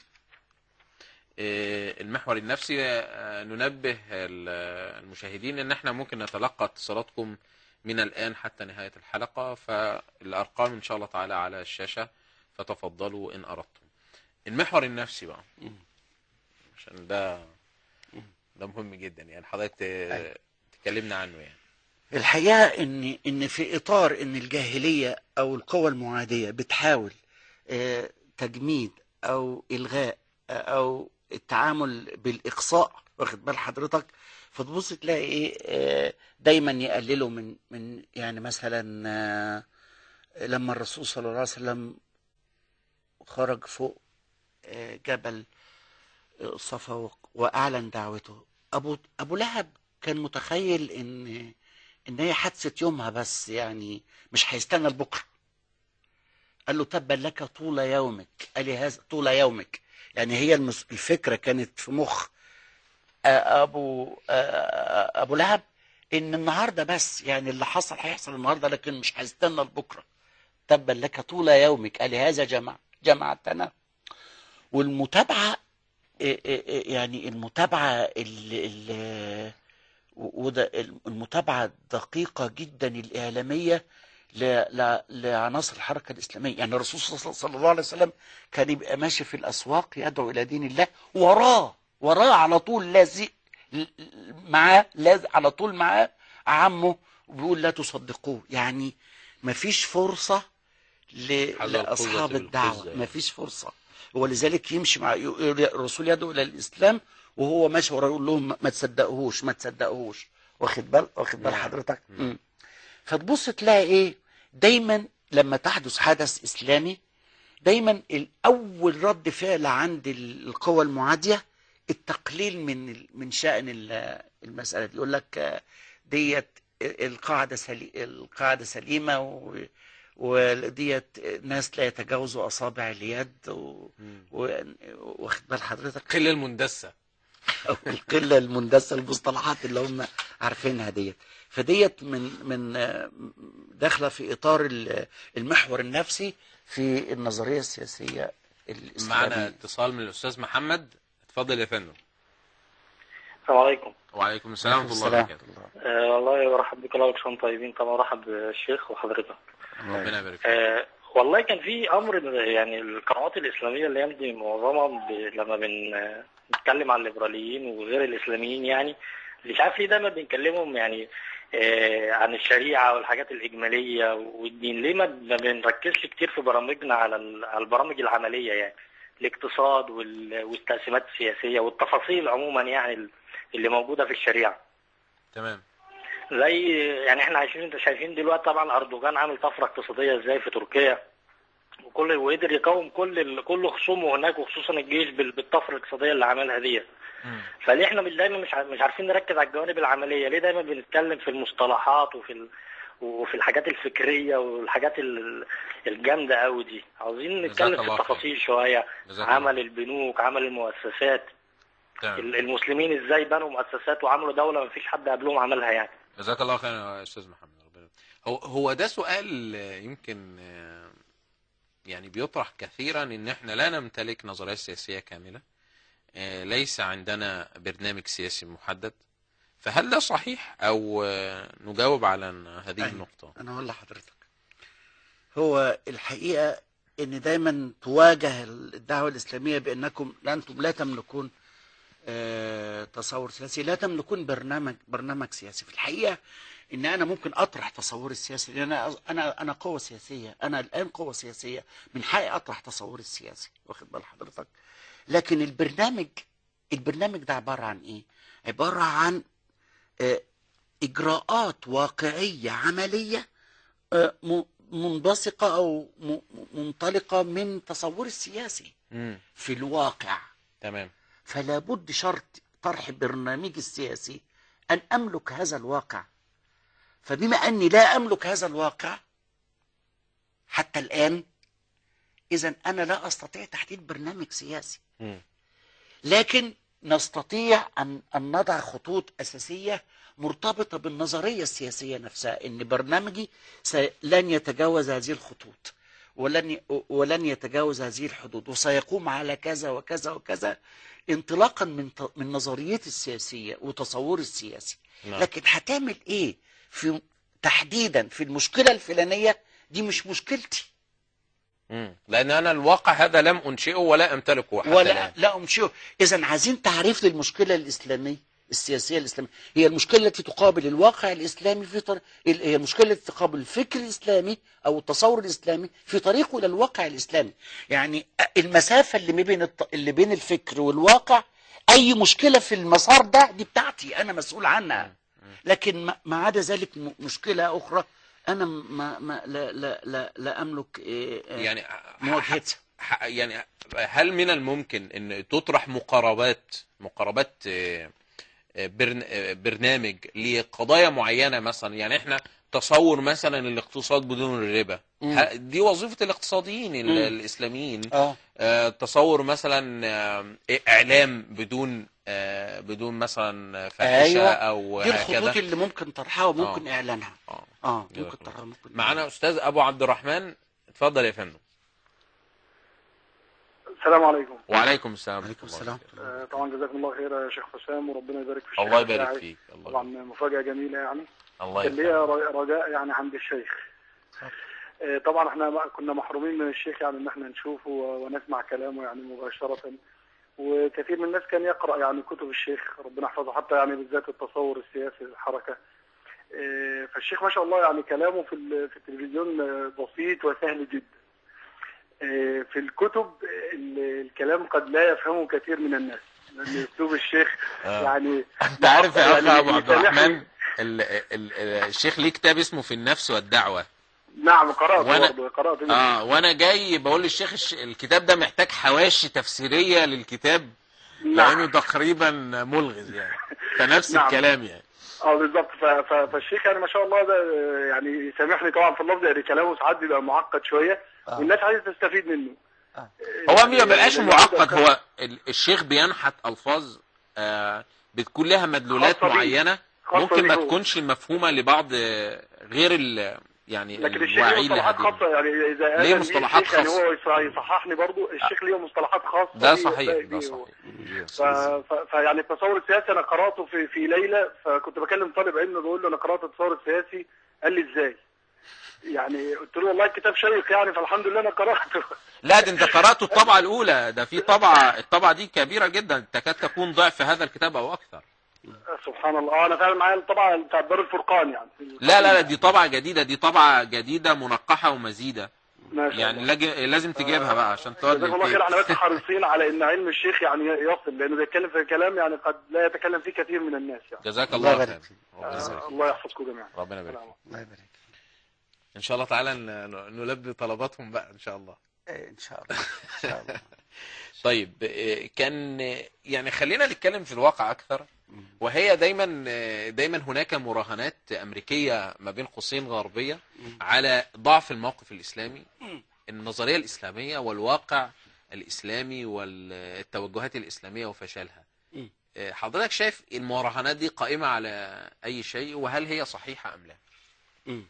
[SPEAKER 1] آه، المحور النفسي آه، ننبه ال- المشاهدين ان احنا ممكن نتلقى اتصالاتكم من الآن حتى نهاية الحلقة فالأرقام إن شاء الله تعالى على الشاشة فتفضلوا إن أردتم المحور النفسي بقى
[SPEAKER 2] مم.
[SPEAKER 1] عشان ده ده مهم جدا يعني حضرتك ت-
[SPEAKER 2] أيوة.
[SPEAKER 1] تكلمنا عنه يعني
[SPEAKER 2] الحقيقة ان ان في اطار ان الجاهلية او القوى المعادية بتحاول آه، تجميد او الغاء آه، او التعامل بالاقصاء واخد بال حضرتك فتبص تلاقي ايه آه، دايما يقللوا من من يعني مثلا آه، لما الرسول صلى الله عليه وسلم خرج فوق آه، جبل آه، صفا وق- واعلن دعوته ابو ابو لهب كان متخيل ان ان هي حادثه يومها بس يعني مش هيستنى لبكره قال له تبا لك طول يومك قال لي هذا طول يومك يعني هي المس- الفكره كانت في مخ آه، ابو آه، ابو لهب ان النهارده بس يعني اللي حصل هيحصل النهارده لكن مش هيستنى لبكره تبا لك طول يومك قال لي هذا جمع جمعتنا والمتابعه إيه إيه إيه يعني المتابعه اللي اللي وده المتابعه الدقيقه جدا الاعلاميه ل- ل- لعناصر الحركه الاسلاميه يعني الرسول صلى صلى الله عليه وسلم كان يبقى ماشي في الاسواق يدعو الى دين الله وراه وراه على طول لازق معاه لازق على طول معاه عمه وبيقول لا تصدقوه يعني مفيش فرصه ل-
[SPEAKER 1] حذر
[SPEAKER 2] لاصحاب
[SPEAKER 1] القوة
[SPEAKER 2] الدعوه
[SPEAKER 1] بالقزة.
[SPEAKER 2] مفيش فرصه ولذلك يمشي مع الرسول يدعو الى الاسلام وهو ماشي وراه يقول لهم ما تصدقوهوش ما تصدقوهوش واخد بال واخد بال
[SPEAKER 1] نعم.
[SPEAKER 2] حضرتك
[SPEAKER 1] نعم.
[SPEAKER 2] مم. فتبص تلاقي ايه دايما لما تحدث حدث اسلامي دايما الاول رد فعل عند القوى المعاديه التقليل من من شان ال- المساله دي يقول لك آه، ديت القاعده سلي القاعده سليمه و وديت ناس لا يتجاوزوا اصابع اليد و... و... واخد بال حضرتك
[SPEAKER 1] قلة المندسة
[SPEAKER 2] أو القله المندسه المصطلحات اللي هم عارفينها ديت فديت من من آه، داخله في اطار ال- المحور النفسي في النظريه السياسيه
[SPEAKER 1] معنا
[SPEAKER 2] الاسلاميه
[SPEAKER 1] اتصال من الأستاذ محمد اتفضل يا فندم
[SPEAKER 4] السلام عليكم
[SPEAKER 1] وعليكم السلام ورحمة الله
[SPEAKER 2] السلام.
[SPEAKER 1] وبركاته
[SPEAKER 4] آه والله برحب بك الله وكم طيبين طبعا برحب بالشيخ وحضرتك
[SPEAKER 1] ربنا يبارك فيك
[SPEAKER 4] آه والله كان في امر يعني القنوات الاسلاميه الايام دي معظمها ب... لما بن آه، بنتكلم عن الليبراليين وغير الاسلاميين يعني مش عارف ليه دايما بنكلمهم يعني آه عن الشريعه والحاجات الاجماليه والدين ليه ما ما بنركزش كتير في برامجنا على ال- على البرامج العمليه يعني الاقتصاد وال... والتقسيمات السياسيه والتفاصيل عموما يعني اللي موجوده في الشريعه
[SPEAKER 1] تمام
[SPEAKER 4] زي يعني احنا عايشين انت شايفين دلوقتي طبعا اردوغان عامل طفره اقتصاديه ازاي في تركيا وكل وقدر يقاوم كل ال- كل خصومه هناك وخصوصا الجيش بال- بالطفره الاقتصاديه اللي عملها دي فليه احنا مش دايما مش ع- مش عارفين نركز على الجوانب العمليه ليه دايما بنتكلم في المصطلحات وفي ال... وفي الحاجات الفكريه والحاجات ال- الجامده قوي دي عاوزين
[SPEAKER 1] جزاك
[SPEAKER 4] نتكلم في
[SPEAKER 1] الله خير.
[SPEAKER 4] التفاصيل شويه
[SPEAKER 1] جزاك الله.
[SPEAKER 4] عمل البنوك عمل المؤسسات
[SPEAKER 1] تمام
[SPEAKER 4] ال- المسلمين ازاي بنوا مؤسسات وعملوا دوله مفيش حد قبلهم عملها يعني
[SPEAKER 1] جزاك الله خير يا استاذ محمد ربنا هو هو ده سؤال آه، يمكن آه، يعني بيطرح كثيرا ان احنا لا نمتلك نظريه سياسيه كامله آه، ليس عندنا برنامج سياسي محدد فهل ده صحيح او آه، نجاوب على هذه
[SPEAKER 2] أيوة.
[SPEAKER 1] النقطه
[SPEAKER 2] انا اقول لحضرتك هو الحقيقه ان دايما تواجه الدعوه الاسلاميه بانكم لا انتم لا تملكون آه، تصور سياسي لا تملكون برنامج برنامج سياسي في الحقيقه ان انا ممكن اطرح تصوري السياسي لان انا انا انا قوه سياسيه انا الان قوه سياسيه من حقي اطرح تصوري السياسي واخد بال حضرتك لكن البرنامج البرنامج ده عباره عن ايه عباره عن آه، اجراءات واقعيه عمليه آه، م- منبثقه او م- م- منطلقه من تصوري السياسي
[SPEAKER 1] مم.
[SPEAKER 2] في الواقع
[SPEAKER 1] تمام
[SPEAKER 2] فلا بد شرط طرح برنامجي السياسي أن أملك هذا الواقع فبما أني لا أملك هذا الواقع حتى الآن إذا أنا لا أستطيع تحديد برنامج سياسي
[SPEAKER 1] مم.
[SPEAKER 2] لكن نستطيع أن, أن نضع خطوط أساسية مرتبطة بالنظرية السياسية نفسها إن برنامجي س- لن يتجاوز هذه الخطوط ولن ي- ولن يتجاوز هذه الحدود وسيقوم على كذا وكذا وكذا انطلاقا من ت- من نظريتي السياسية وتصوري السياسي
[SPEAKER 1] نعم.
[SPEAKER 2] لكن هتعمل ايه في تحديدا في المشكلة الفلانية دي مش مشكلتي
[SPEAKER 1] مم. لان انا الواقع هذا لم انشئه ولا امتلكه حتى
[SPEAKER 2] ولا
[SPEAKER 1] الان
[SPEAKER 2] لا امشيه اذا عايزين تعريف للمشكله الاسلاميه السياسيه الاسلاميه هي المشكله التي تقابل الواقع الاسلامي في طر... ال- هي المشكله التي تقابل الفكر الاسلامي او التصور الاسلامي في طريقه الى الواقع الاسلامي يعني المسافه اللي ما بين الط... اللي بين الفكر والواقع اي مشكله في المسار ده دي بتاعتي انا مسؤول عنها لكن ما- ما عدا ذلك م- مشكله اخرى انا ما, ما لا لا لا, لا املك إيه، إيه،
[SPEAKER 1] يعني
[SPEAKER 2] مواجهتها
[SPEAKER 1] ح- يعني هل من الممكن ان تطرح مقاربات مقاربات آه، آه، برن- آه، برنامج لقضايا معينه مثلا يعني احنا تصور مثلا الاقتصاد بدون الربا
[SPEAKER 2] مم.
[SPEAKER 1] ه- دي وظيفه الاقتصاديين ال-
[SPEAKER 2] مم.
[SPEAKER 1] الاسلاميين
[SPEAKER 2] اه
[SPEAKER 1] آه، تصور مثلا آه، اعلام بدون آه، بدون مثلا فاحشه
[SPEAKER 2] أيوة.
[SPEAKER 1] او
[SPEAKER 2] دي الخطوط
[SPEAKER 1] هكذا
[SPEAKER 2] اللي ممكن طرحها وممكن اعلانها
[SPEAKER 1] آه.
[SPEAKER 2] اه
[SPEAKER 1] جزاك
[SPEAKER 2] ممكن
[SPEAKER 1] الله.
[SPEAKER 2] طرحها ممكن
[SPEAKER 1] معانا استاذ ابو عبد الرحمن اتفضل يا فندم
[SPEAKER 5] السلام عليكم
[SPEAKER 1] وعليكم السلام
[SPEAKER 2] عليكم
[SPEAKER 1] ورحمة الله
[SPEAKER 2] السلام
[SPEAKER 5] آه، طبعا جزاكم الله خير يا شيخ حسام وربنا يبارك في الشيخ
[SPEAKER 1] الله يبارك
[SPEAKER 5] بتاعي.
[SPEAKER 1] فيك الله
[SPEAKER 5] طبعا
[SPEAKER 1] يبارك.
[SPEAKER 5] مفاجأة جميلة يعني
[SPEAKER 1] الله
[SPEAKER 5] كان
[SPEAKER 1] يبارك.
[SPEAKER 5] ليا ر- رجاء يعني عند الشيخ آه، طبعا احنا ما- كنا محرومين من الشيخ يعني ان احنا نشوفه و- ونسمع كلامه يعني مباشرة وكثير من الناس كان يقرأ يعني كتب الشيخ ربنا يحفظه حتى يعني بالذات التصور السياسي الحركة آه، فالشيخ ما شاء الله يعني كلامه في ال- في التلفزيون آه، بسيط وسهل جدا آه، في الكتب آه، ال- الكلام قد لا يفهمه كثير من الناس لأن أسلوب الشيخ
[SPEAKER 1] آه.
[SPEAKER 5] يعني
[SPEAKER 1] انت عارف يا اخ
[SPEAKER 5] يعني
[SPEAKER 1] ابو عبد
[SPEAKER 5] يسامحني.
[SPEAKER 1] الرحمن ال- ال- ال- الشيخ ليه كتاب اسمه في النفس والدعوه
[SPEAKER 5] نعم قرأت
[SPEAKER 1] وأنا-
[SPEAKER 5] برضه قرأت منه.
[SPEAKER 1] اه وانا جاي بقول للشيخ الش- الكتاب ده محتاج حواشي تفسيريه للكتاب لانه
[SPEAKER 5] نعم
[SPEAKER 1] تقريبا ملغز يعني فنفس
[SPEAKER 5] نعم.
[SPEAKER 1] الكلام يعني
[SPEAKER 5] اه بالظبط ف- ف- فالشيخ يعني ما شاء الله ده آه، يعني يسامحني طبعا في اللفظ يعني كلامه ساعات بيبقى معقد شويه
[SPEAKER 2] آه.
[SPEAKER 5] والناس عايزه تستفيد منه
[SPEAKER 2] آه.
[SPEAKER 1] هو
[SPEAKER 5] يعني-
[SPEAKER 1] ما بيبقاش
[SPEAKER 5] يعني
[SPEAKER 1] معقد
[SPEAKER 5] الواحد
[SPEAKER 1] هو ال- الشيخ بينحت الفاظ آه بتكون لها مدلولات
[SPEAKER 5] خاصة بيه.
[SPEAKER 1] معينه
[SPEAKER 5] خاصة
[SPEAKER 1] ممكن ما
[SPEAKER 5] بيه هو.
[SPEAKER 1] تكونش مفهومه لبعض آه، غير ال يعني
[SPEAKER 5] لكن الشيخ ليه
[SPEAKER 1] الواعي
[SPEAKER 5] مصطلحات
[SPEAKER 1] لهذه
[SPEAKER 5] خاصه يعني اذا
[SPEAKER 1] ليه
[SPEAKER 5] آذن لي
[SPEAKER 1] مصطلحات
[SPEAKER 5] الشيخ يعني
[SPEAKER 1] خاصة.
[SPEAKER 5] هو يص- يصححني برضه الشيخ ليه مصطلحات خاصه
[SPEAKER 1] ده
[SPEAKER 5] بيه-
[SPEAKER 1] صحيح
[SPEAKER 5] بيه
[SPEAKER 1] ده
[SPEAKER 5] هو.
[SPEAKER 1] صحيح
[SPEAKER 5] ف... ف... فيعني التصور السياسي انا قراته في في ليله فكنت بكلم طالب علم بقول له انا قرات التصور السياسي قال لي ازاي؟ يعني قلت له والله الكتاب شيق يعني فالحمد لله انا قراته
[SPEAKER 1] لا ده انت قرأته الطبعة الأولى ده في طبعة الطبعة دي كبيرة جدا تكاد تكون ضعف هذا الكتاب أو أكثر
[SPEAKER 5] سبحان الله اه انا فعلا معايا طبعا بتاع دار الفرقان يعني
[SPEAKER 1] لا لا لا دي طبعة جديدة دي طبعة جديدة منقحة ومزيدة
[SPEAKER 5] ما شاء
[SPEAKER 1] يعني
[SPEAKER 5] الله.
[SPEAKER 1] لاج- لازم تجيبها بقى عشان تقعد
[SPEAKER 5] جزاكم الله خير
[SPEAKER 1] للبيت.
[SPEAKER 5] احنا بس حريصين على ان علم الشيخ يعني يصل لانه بيتكلم في كلام يعني قد لا يتكلم فيه كثير من الناس يعني
[SPEAKER 1] جزاك
[SPEAKER 2] الله
[SPEAKER 1] الله
[SPEAKER 2] يبارك
[SPEAKER 1] خير
[SPEAKER 2] فيك.
[SPEAKER 1] ربنا يبارك
[SPEAKER 5] آه
[SPEAKER 1] فيك.
[SPEAKER 5] الله يحفظكم جميعا
[SPEAKER 1] ربنا يبارك فيك.
[SPEAKER 2] الله يبارك فيك.
[SPEAKER 1] ان شاء الله تعالى ن- ن- نلبي طلباتهم بقى ان شاء الله
[SPEAKER 2] إيه، ان شاء الله ان شاء الله
[SPEAKER 1] طيب آه، كان آه، يعني خلينا نتكلم في الواقع اكثر وهي دايما آه، دايما هناك مراهنات امريكيه ما بين قوسين غربيه على ضعف الموقف الاسلامي النظريه الاسلاميه والواقع الاسلامي والتوجهات الاسلاميه وفشلها
[SPEAKER 2] مم.
[SPEAKER 1] آه، حضرتك شايف المراهنات دي قائمه على اي شيء وهل هي صحيحه ام لا
[SPEAKER 2] مم.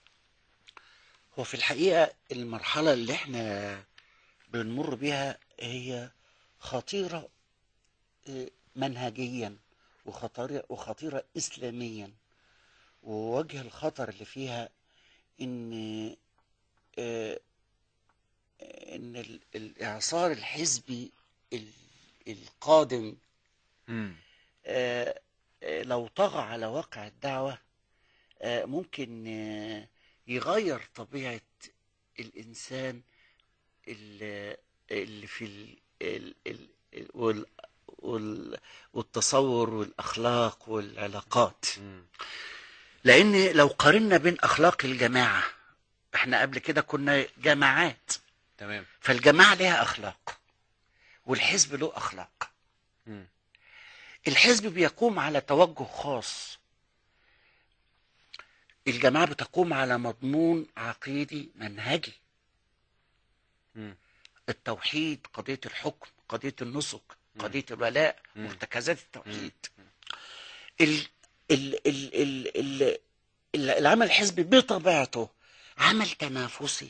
[SPEAKER 2] هو في الحقيقة المرحلة اللي احنا بنمر بها هي خطيرة آه، منهجيا وخطيرة وخطيرة إسلاميا ووجه الخطر اللي فيها إن آه، إن ال- الإعصار الحزبي ال- القادم
[SPEAKER 1] امم
[SPEAKER 2] آه، آه، لو طغى على واقع الدعوة آه، ممكن آه، يغير طبيعة الإنسان اللي اللي في ال- ال- ال- ال- وال- وال- والتصور والأخلاق والعلاقات
[SPEAKER 1] مم.
[SPEAKER 2] لأن لو قارنا بين أخلاق الجماعة احنا قبل كده كنا جماعات
[SPEAKER 1] تمام
[SPEAKER 2] فالجماعة لها أخلاق والحزب له أخلاق
[SPEAKER 1] مم.
[SPEAKER 2] الحزب بيقوم على توجه خاص الجماعة بتقوم على مضمون عقيدي منهجي
[SPEAKER 1] مم.
[SPEAKER 2] التوحيد قضية الحكم قضية النسك
[SPEAKER 1] مم.
[SPEAKER 2] قضية الولاء
[SPEAKER 1] مم.
[SPEAKER 2] مرتكزات التوحيد ال ال ال ال ال ال العمل الحزبي بطبيعته عمل تنافسي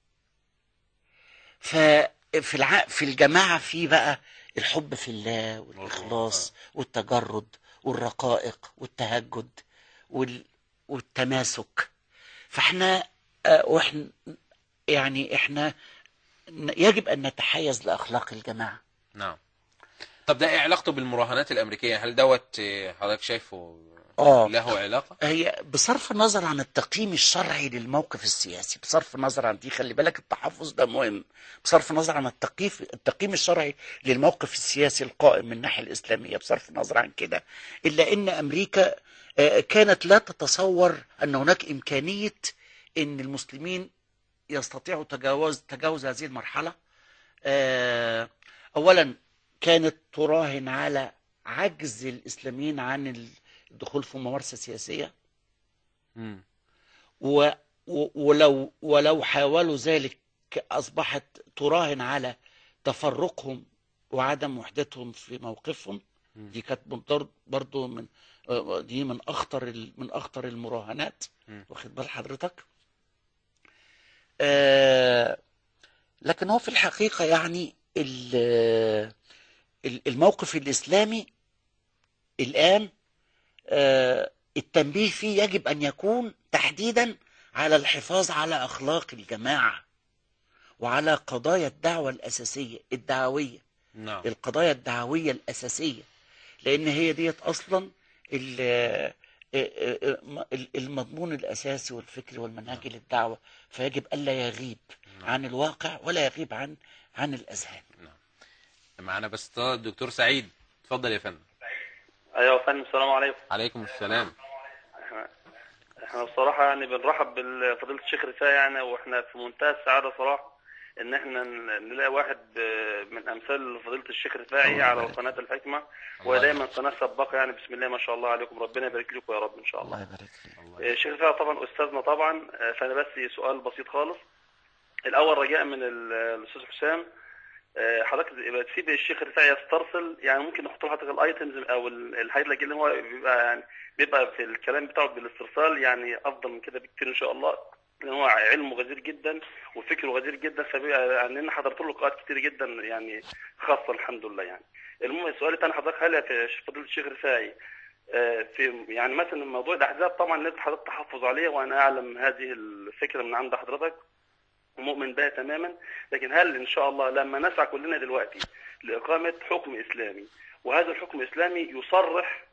[SPEAKER 2] ففي الع... في الجماعة في بقى الحب في الله والإخلاص والتجرد والرقائق والتهجد وال... والتماسك فاحنا آه، واحنا يعني احنا ن- يجب ان نتحيز لاخلاق الجماعه
[SPEAKER 1] نعم طب ده ايه علاقته بالمراهنات الامريكيه هل دوت آه، حضرتك شايفه
[SPEAKER 2] اه
[SPEAKER 1] له علاقه
[SPEAKER 2] هي بصرف النظر عن التقييم الشرعي للموقف السياسي بصرف النظر عن دي خلي بالك التحفظ ده مهم بصرف النظر عن التقييف التقييم الشرعي للموقف السياسي القائم من الناحيه الاسلاميه بصرف النظر عن كده الا ان امريكا آه، كانت لا تتصور ان هناك امكانيه ان المسلمين يستطيعوا تجاوز تجاوز هذه المرحله آه، اولا كانت تراهن على عجز الاسلاميين عن الدخول في ممارسه سياسيه
[SPEAKER 1] مم.
[SPEAKER 2] و و- ولو ولو حاولوا ذلك اصبحت تراهن على تفرقهم وعدم وحدتهم في موقفهم
[SPEAKER 1] مم.
[SPEAKER 2] دي كانت من- برضو من آه، دي من اخطر ال- من اخطر المراهنات
[SPEAKER 1] مم.
[SPEAKER 2] واخد بال حضرتك آه، لكن هو في الحقيقة يعني ال- ال- الموقف الإسلامي الآن آه، التنبيه فيه يجب أن يكون تحديدا على الحفاظ على أخلاق الجماعة وعلى قضايا الدعوة الأساسية الدعوية
[SPEAKER 1] نعم
[SPEAKER 2] القضايا الدعوية الأساسية لأن هي ديت أصلا ال- ال- المضمون الأساسي والفكري والمنهجي للدعوة فيجب ألا يغيب عن الواقع ولا يغيب عن عن الأذهان
[SPEAKER 1] معانا بس الدكتور سعيد اتفضل يا فندم
[SPEAKER 6] ايوه يا فندم السلام عليكم
[SPEAKER 1] عليكم السلام
[SPEAKER 6] احنا احنا بصراحه يعني بنرحب بفضيله الشيخ رفاعي يعني واحنا في منتهى السعاده صراحه ان احنا ن- نلاقي واحد آه، من امثال فضيله الشيخ رفاعي على قناه الحكمه ودايما قناه سباقه يعني بسم الله ما شاء الله عليكم ربنا يبارك لكم يا رب ان شاء الله
[SPEAKER 2] الله يبارك فيك
[SPEAKER 6] آه، الشيخ رفاعي طبعا استاذنا طبعا آه، فانا بس سؤال بسيط خالص الاول رجاء من ال- الاستاذ حسام آه، حضرتك يبقى تسيب الشيخ رفاعي يسترسل يعني ممكن نحط له حضرتك الايتمز او ال- الحاجات اللي هو بيبقى يعني بيبقى في الكلام بتاعه بالاسترسال يعني افضل من كده بكتير ان شاء الله لان هو علمه غزير جدا وفكره غزير جدا فبيبقى يعني انا حضرت له لقاءات كتير جدا يعني خاصه الحمد لله يعني المهم السؤال الثاني حضرتك هل يا فضيله الشيخ رفاعي آه، في يعني مثلا موضوع الاحزاب طبعا لازم حضرتك تحفظ عليه وانا اعلم هذه الفكره من عند حضرتك ومؤمن بها تماما لكن هل ان شاء الله لما نسعى كلنا دلوقتي لاقامه حكم اسلامي وهذا الحكم الاسلامي يصرح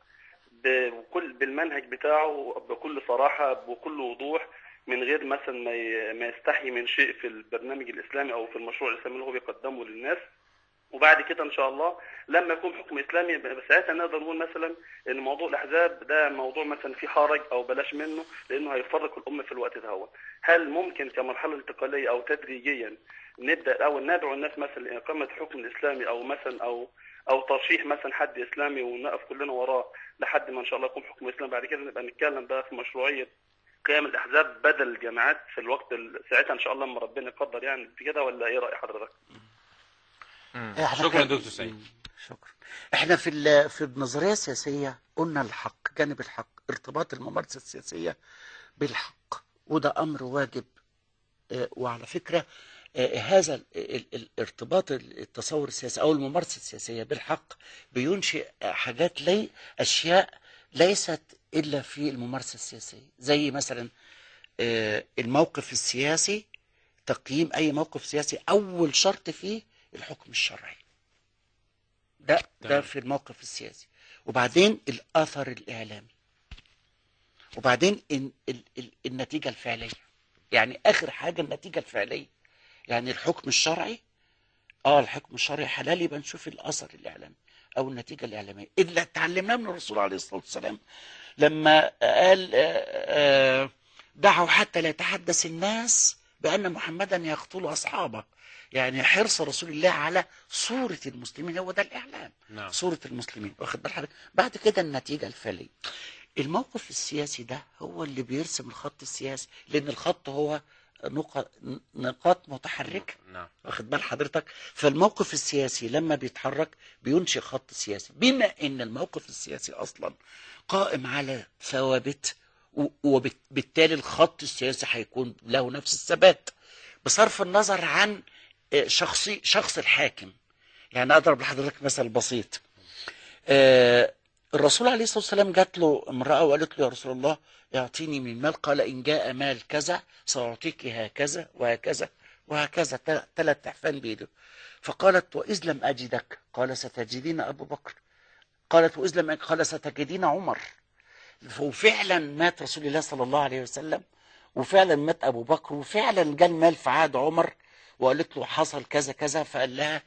[SPEAKER 6] بكل بالمنهج بتاعه بكل صراحه بكل وضوح من غير مثلا ما ي- ما يستحي من شيء في البرنامج الاسلامي او في المشروع الاسلامي اللي هو بيقدمه للناس وبعد كده ان شاء الله لما يكون حكم اسلامي يبقى ساعتها نقدر نقول مثلا ان موضوع الاحزاب ده موضوع مثلا فيه حرج او بلاش منه لانه هيفرق الامه في الوقت ده هو. هل ممكن كمرحله انتقاليه او تدريجيا نبدا او ندعو الناس مثلا لاقامه حكم الاسلامي او مثلا او او ترشيح مثلا حد اسلامي ونقف كلنا وراه لحد ما ان شاء الله يكون حكم اسلامي بعد كده نبقى نتكلم بقى في مشروعيه قيام الاحزاب بدل الجماعات في الوقت ال- ساعتها ان شاء الله لما ربنا يقدر يعني في كده ولا ايه راي حضرتك؟
[SPEAKER 1] مم.
[SPEAKER 2] إحنا
[SPEAKER 1] شكرا
[SPEAKER 2] كان-
[SPEAKER 1] دكتور سعيد
[SPEAKER 2] مم، شكرا احنا في ال- في النظريه السياسيه قلنا الحق جانب الحق ارتباط الممارسه السياسيه بالحق وده امر واجب آه، وعلى فكره آه، هذا ال- ال- الارتباط التصور السياسي او الممارسه السياسيه بالحق بينشئ حاجات لي اشياء ليست الا في الممارسه السياسيه زي مثلا آه، الموقف السياسي تقييم اي موقف سياسي اول شرط فيه الحكم الشرعي ده ده
[SPEAKER 1] تمام.
[SPEAKER 2] في الموقف السياسي وبعدين الاثر الاعلامي وبعدين ال ال ال النتيجة الفعلية يعني آخر حاجة النتيجة الفعلية يعني الحكم الشرعي اه الحكم الشرعي حلال يبقى نشوف الأثر الإعلامي أو النتيجة الإعلامية اللي اتعلمناه من الرسول عليه الصلاة والسلام لما قال آه، آه، دعوا حتى لا يتحدث الناس بأن محمدا يقتل أصحابه يعني حرص رسول الله على صورة المسلمين هو ده الإعلام
[SPEAKER 1] نعم
[SPEAKER 2] صورة المسلمين واخد بال حضرتك بعد كده النتيجة الفعلية الموقف السياسي ده هو اللي بيرسم الخط السياسي لأن الخط هو نقط نقاط متحركة
[SPEAKER 1] نعم
[SPEAKER 2] واخد بال حضرتك فالموقف السياسي لما بيتحرك بينشئ خط سياسي بما ان الموقف السياسي اصلا قائم على ثوابت و- وبالتالي الخط السياسي هيكون له نفس الثبات بصرف النظر عن آه، شخصي شخص الحاكم يعني اضرب لحضرتك مثل بسيط آه، الرسول عليه الصلاه والسلام جات له امراه وقالت له يا رسول الله اعطيني من المال قال ان جاء مال كذا ساعطيك هكذا وهكذا وهكذا ثلاث تحفان بيده فقالت واذ لم اجدك قال ستجدين ابو بكر قالت واذ لم أجد قال ستجدين عمر وفعلا مات رسول الله صلى الله عليه وسلم وفعلا مات ابو بكر وفعلا جاء المال في عهد عمر وقالت له حصل كذا كذا فقال لها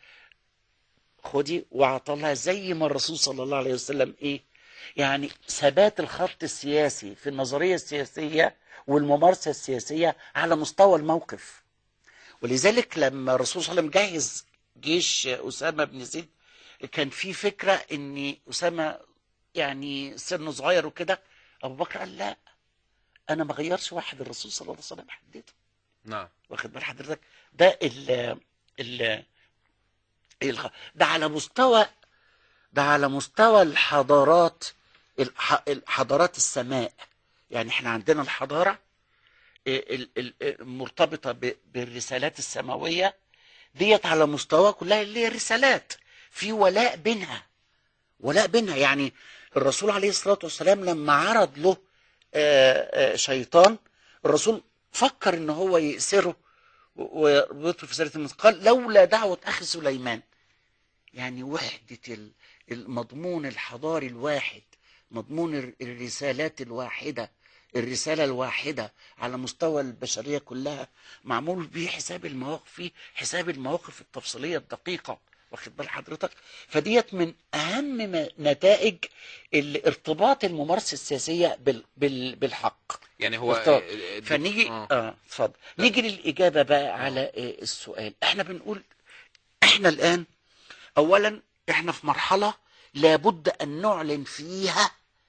[SPEAKER 2] خدي وعطلها زي ما الرسول صلى الله عليه وسلم ايه يعني ثبات الخط السياسي في النظريه السياسيه والممارسه السياسيه على مستوى الموقف ولذلك لما الرسول صلى الله عليه وسلم جهز جيش اسامه بن زيد كان في فكره ان اسامه يعني سنه صغير وكده ابو بكر قال لا انا ما غيرش واحد الرسول صلى الله عليه وسلم حدده
[SPEAKER 1] نعم
[SPEAKER 2] واخد بال حضرتك ده ال ال الخ- ده على مستوى ده على مستوى الحضارات الح- الحضارات السماء يعني احنا عندنا الحضارة ال- ال- المرتبطة ب- بالرسالات السماوية ديت على مستوى كلها اللي هي الرسالات في ولاء بينها ولاء بينها يعني الرسول عليه الصلاة والسلام لما عرض له آه، آه، شيطان الرسول فكر ان هو يأسره ويربطه في سيرة المسلم قال لولا دعوة أخي سليمان يعني وحدة ال- المضمون الحضاري الواحد مضمون الر- الرسالات الواحدة الرسالة الواحدة على مستوى البشرية كلها معمول به حساب المواقف فيه حساب المواقف التفصيلية الدقيقة واخد بال حضرتك فديت من أهم ما- نتائج الارتباط الممارسة السياسية بال بال بالحق
[SPEAKER 1] يعني هو
[SPEAKER 2] ارتباط.
[SPEAKER 1] آه، دك-
[SPEAKER 2] فنيجي
[SPEAKER 1] آه.
[SPEAKER 2] اه اتفضل نيجي للإجابة بقى على آه، السؤال احنا بنقول احنا الآن أولا احنا في مرحلة لابد أن نعلن فيها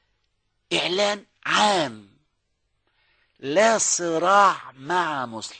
[SPEAKER 2] إعلان عام لا صراع مع مسلم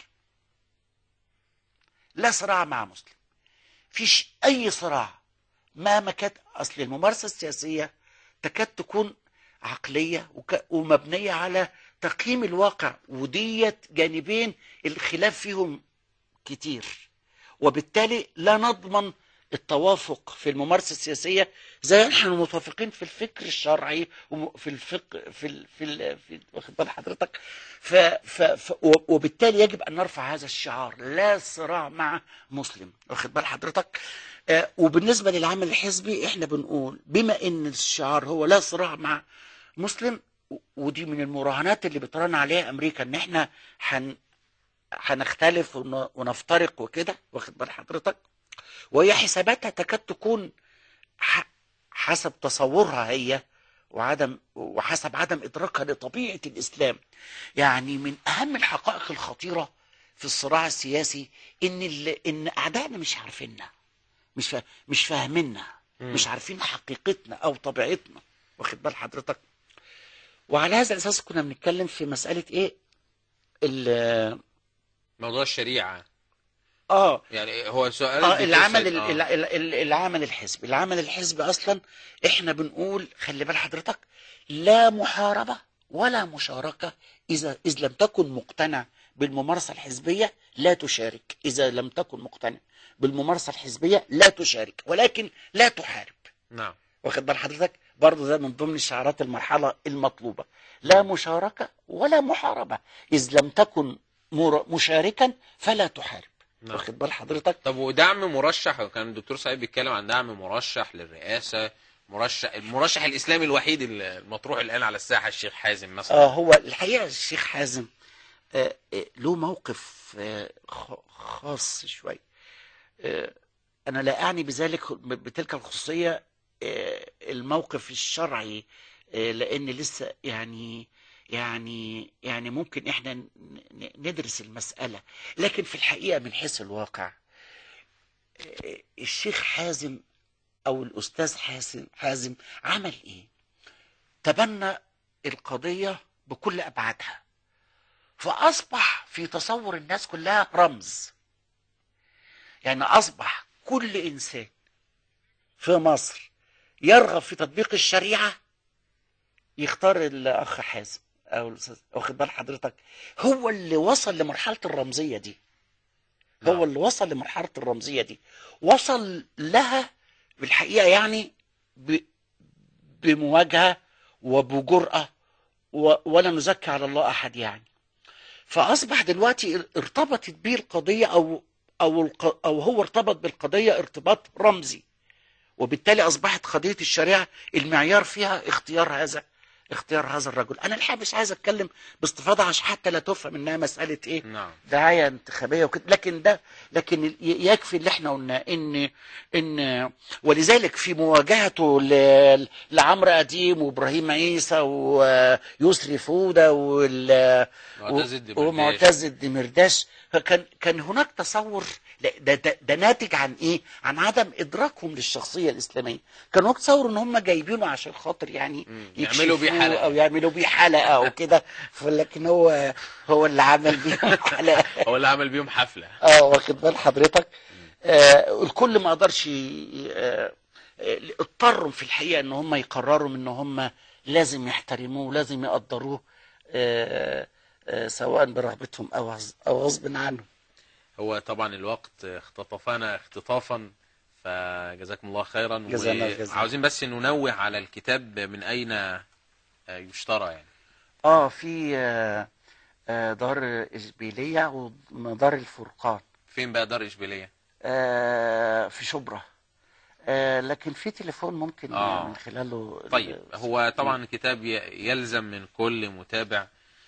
[SPEAKER 2] لا صراع مع مسلم فيش أي صراع مهما كانت أصل الممارسة السياسية تكاد تكون عقلية وك- ومبنية على تقييم الواقع وديت جانبين الخلاف فيهم كتير وبالتالي لا نضمن التوافق في الممارسة السياسية زي احنا متفقين في الفكر الشرعي وفي الفقه في ال في, ال في واخد بال حضرتك ف ف ف وبالتالي يجب ان نرفع هذا الشعار لا صراع مع مسلم واخد بال حضرتك آه وبالنسبة للعمل الحزبي احنا بنقول بما ان الشعار هو لا صراع مع مسلم و- ودي من المراهنات اللي بتراهن عليها امريكا ان احنا هن هنختلف ون- ونفترق وكده واخد بال حضرتك وهي حساباتها تكاد تكون ح- حسب تصورها هي وعدم وحسب عدم ادراكها لطبيعه الاسلام يعني من اهم الحقائق الخطيره في الصراع السياسي ان ال... ان اعدائنا مش عارفيننا مش فا... مش فاهميننا مش عارفين حقيقتنا او طبيعتنا واخد بال حضرتك وعلى هذا الاساس كنا بنتكلم في مساله ايه ال...
[SPEAKER 1] موضوع الشريعة
[SPEAKER 2] اه
[SPEAKER 1] يعني هو سؤال
[SPEAKER 2] اه
[SPEAKER 1] الدكتور
[SPEAKER 2] العمل
[SPEAKER 1] سيد-
[SPEAKER 2] ال-
[SPEAKER 1] آه.
[SPEAKER 2] ال- ال- ال- العمل الحزبي العمل الحزبي اصلا احنا بنقول خلي بال حضرتك لا محاربه ولا مشاركه اذا اذ لم تكن مقتنع بالممارسه الحزبيه لا تشارك اذا لم تكن مقتنع بالممارسه الحزبيه لا تشارك ولكن لا تحارب
[SPEAKER 1] نعم
[SPEAKER 2] واخد بال حضرتك برضه ده من ضمن شعارات المرحله المطلوبه لا مشاركه ولا محاربه اذ لم تكن مر- مشاركا فلا تحارب
[SPEAKER 1] نعم.
[SPEAKER 2] واخد بال حضرتك
[SPEAKER 1] طب ودعم مرشح كان الدكتور سعيد بيتكلم عن دعم مرشح للرئاسة مرشح المرشح الاسلامي الوحيد المطروح الان على الساحه الشيخ حازم مثلا
[SPEAKER 2] اه هو الحقيقه الشيخ حازم آه آه له موقف آه خ- خاص شوي آه انا لا اعني بذلك بتلك الخصوصيه آه الموقف الشرعي آه لان لسه يعني يعني يعني ممكن احنا ن- ن- ندرس المساله لكن في الحقيقه من حيث الواقع آه الشيخ حازم او الاستاذ حازم حازم عمل ايه تبنى القضية بكل أبعادها فأصبح في تصور الناس كلها رمز يعني أصبح كل إنسان في مصر يرغب في تطبيق الشريعة يختار الأخ حازم أو الأستاذ واخد بال حضرتك هو اللي وصل لمرحلة الرمزية دي هو
[SPEAKER 1] نعم.
[SPEAKER 2] اللي وصل لمرحلة الرمزية دي وصل لها بالحقيقة يعني ب... بمواجهة وبجرأة و... ولا نزكي على الله أحد يعني فأصبح دلوقتي ارتبطت به القضية أو أو الق... أو هو ارتبط بالقضية ارتباط رمزي وبالتالي أصبحت قضية الشريعة المعيار فيها اختيار هذا اختيار هذا الرجل أنا الحقيقة مش عايز أتكلم باستفاضة عشان حتى لا تفهم إنها مسألة إيه
[SPEAKER 1] نعم
[SPEAKER 2] دعايه انتخابيه وكده لكن ده لكن ي- يكفي اللي احنا قلناه ان ان ولذلك في مواجهته ل- لعمرو اديم وابراهيم عيسى ويسري فوده وال
[SPEAKER 1] معتز الدمرداش.
[SPEAKER 2] ومعتز الدمرداش كان كان هناك تصور لا، ده, ده, ده ناتج عن ايه؟ عن عدم ادراكهم للشخصيه الاسلاميه، كانوا يتصوروا ان هم جايبينه عشان خاطر يعني
[SPEAKER 1] مم. يعملوا بيه
[SPEAKER 2] يكشفوه
[SPEAKER 1] حلقة.
[SPEAKER 2] او يعملوا بيه حلقه او كده لكن هو هو اللي عمل بيهم حلقه
[SPEAKER 1] هو اللي عمل بيهم حفله
[SPEAKER 2] اه واخد بال حضرتك آه الكل ما قدرش ي- آه آه، اضطروا في الحقيقه ان هم يقرروا ان هم لازم يحترموه ولازم يقدروه آه آه سواء برغبتهم او غص- او غصب عنهم
[SPEAKER 1] هو طبعا الوقت اختطفنا اختطافا فجزاكم الله خيرا
[SPEAKER 2] جزانا الله جزاء.
[SPEAKER 1] وعاوزين بس ننوه على الكتاب من اين آه، يشترى يعني
[SPEAKER 2] اه في آه آه دار اشبيليه ودار الفرقان
[SPEAKER 1] فين بقى دار اشبيليه
[SPEAKER 2] آه في شبرا آه لكن في تليفون ممكن
[SPEAKER 1] آه.
[SPEAKER 2] من خلاله
[SPEAKER 1] طيب هو طبعا الكتاب ي- يلزم من كل متابع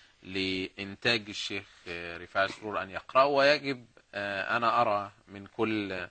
[SPEAKER 1] لإنتاج الشيخ آه، رفاعي سرور أن يقرأه ويجب آه، أنا أرى من كل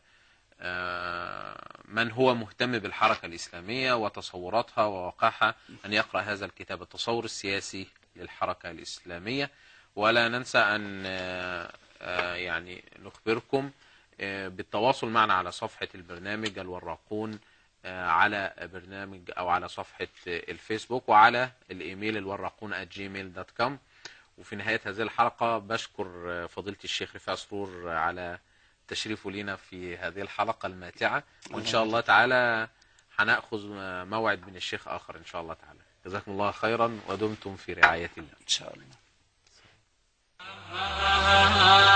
[SPEAKER 1] آه، من هو مهتم بالحركة الإسلامية وتصوراتها وواقعها أن يقرأ هذا الكتاب التصور السياسي للحركة الإسلامية ولا ننسى أن آه، آه، يعني نخبركم آه، بالتواصل معنا على صفحة البرنامج الوراقون آه، على برنامج أو على صفحة آه، الفيسبوك وعلى الإيميل الوراقون gmail.com وفي نهاية هذه الحلقة بشكر آه، فضيلة الشيخ رفاع سرور على تشريفه لنا في هذه الحلقة الماتعة وإن شاء الله تعالى هنأخذ آه، موعد من الشيخ آخر إن شاء الله تعالى جزاكم الله خيرا ودمتم في رعاية الله
[SPEAKER 2] ان شاء الله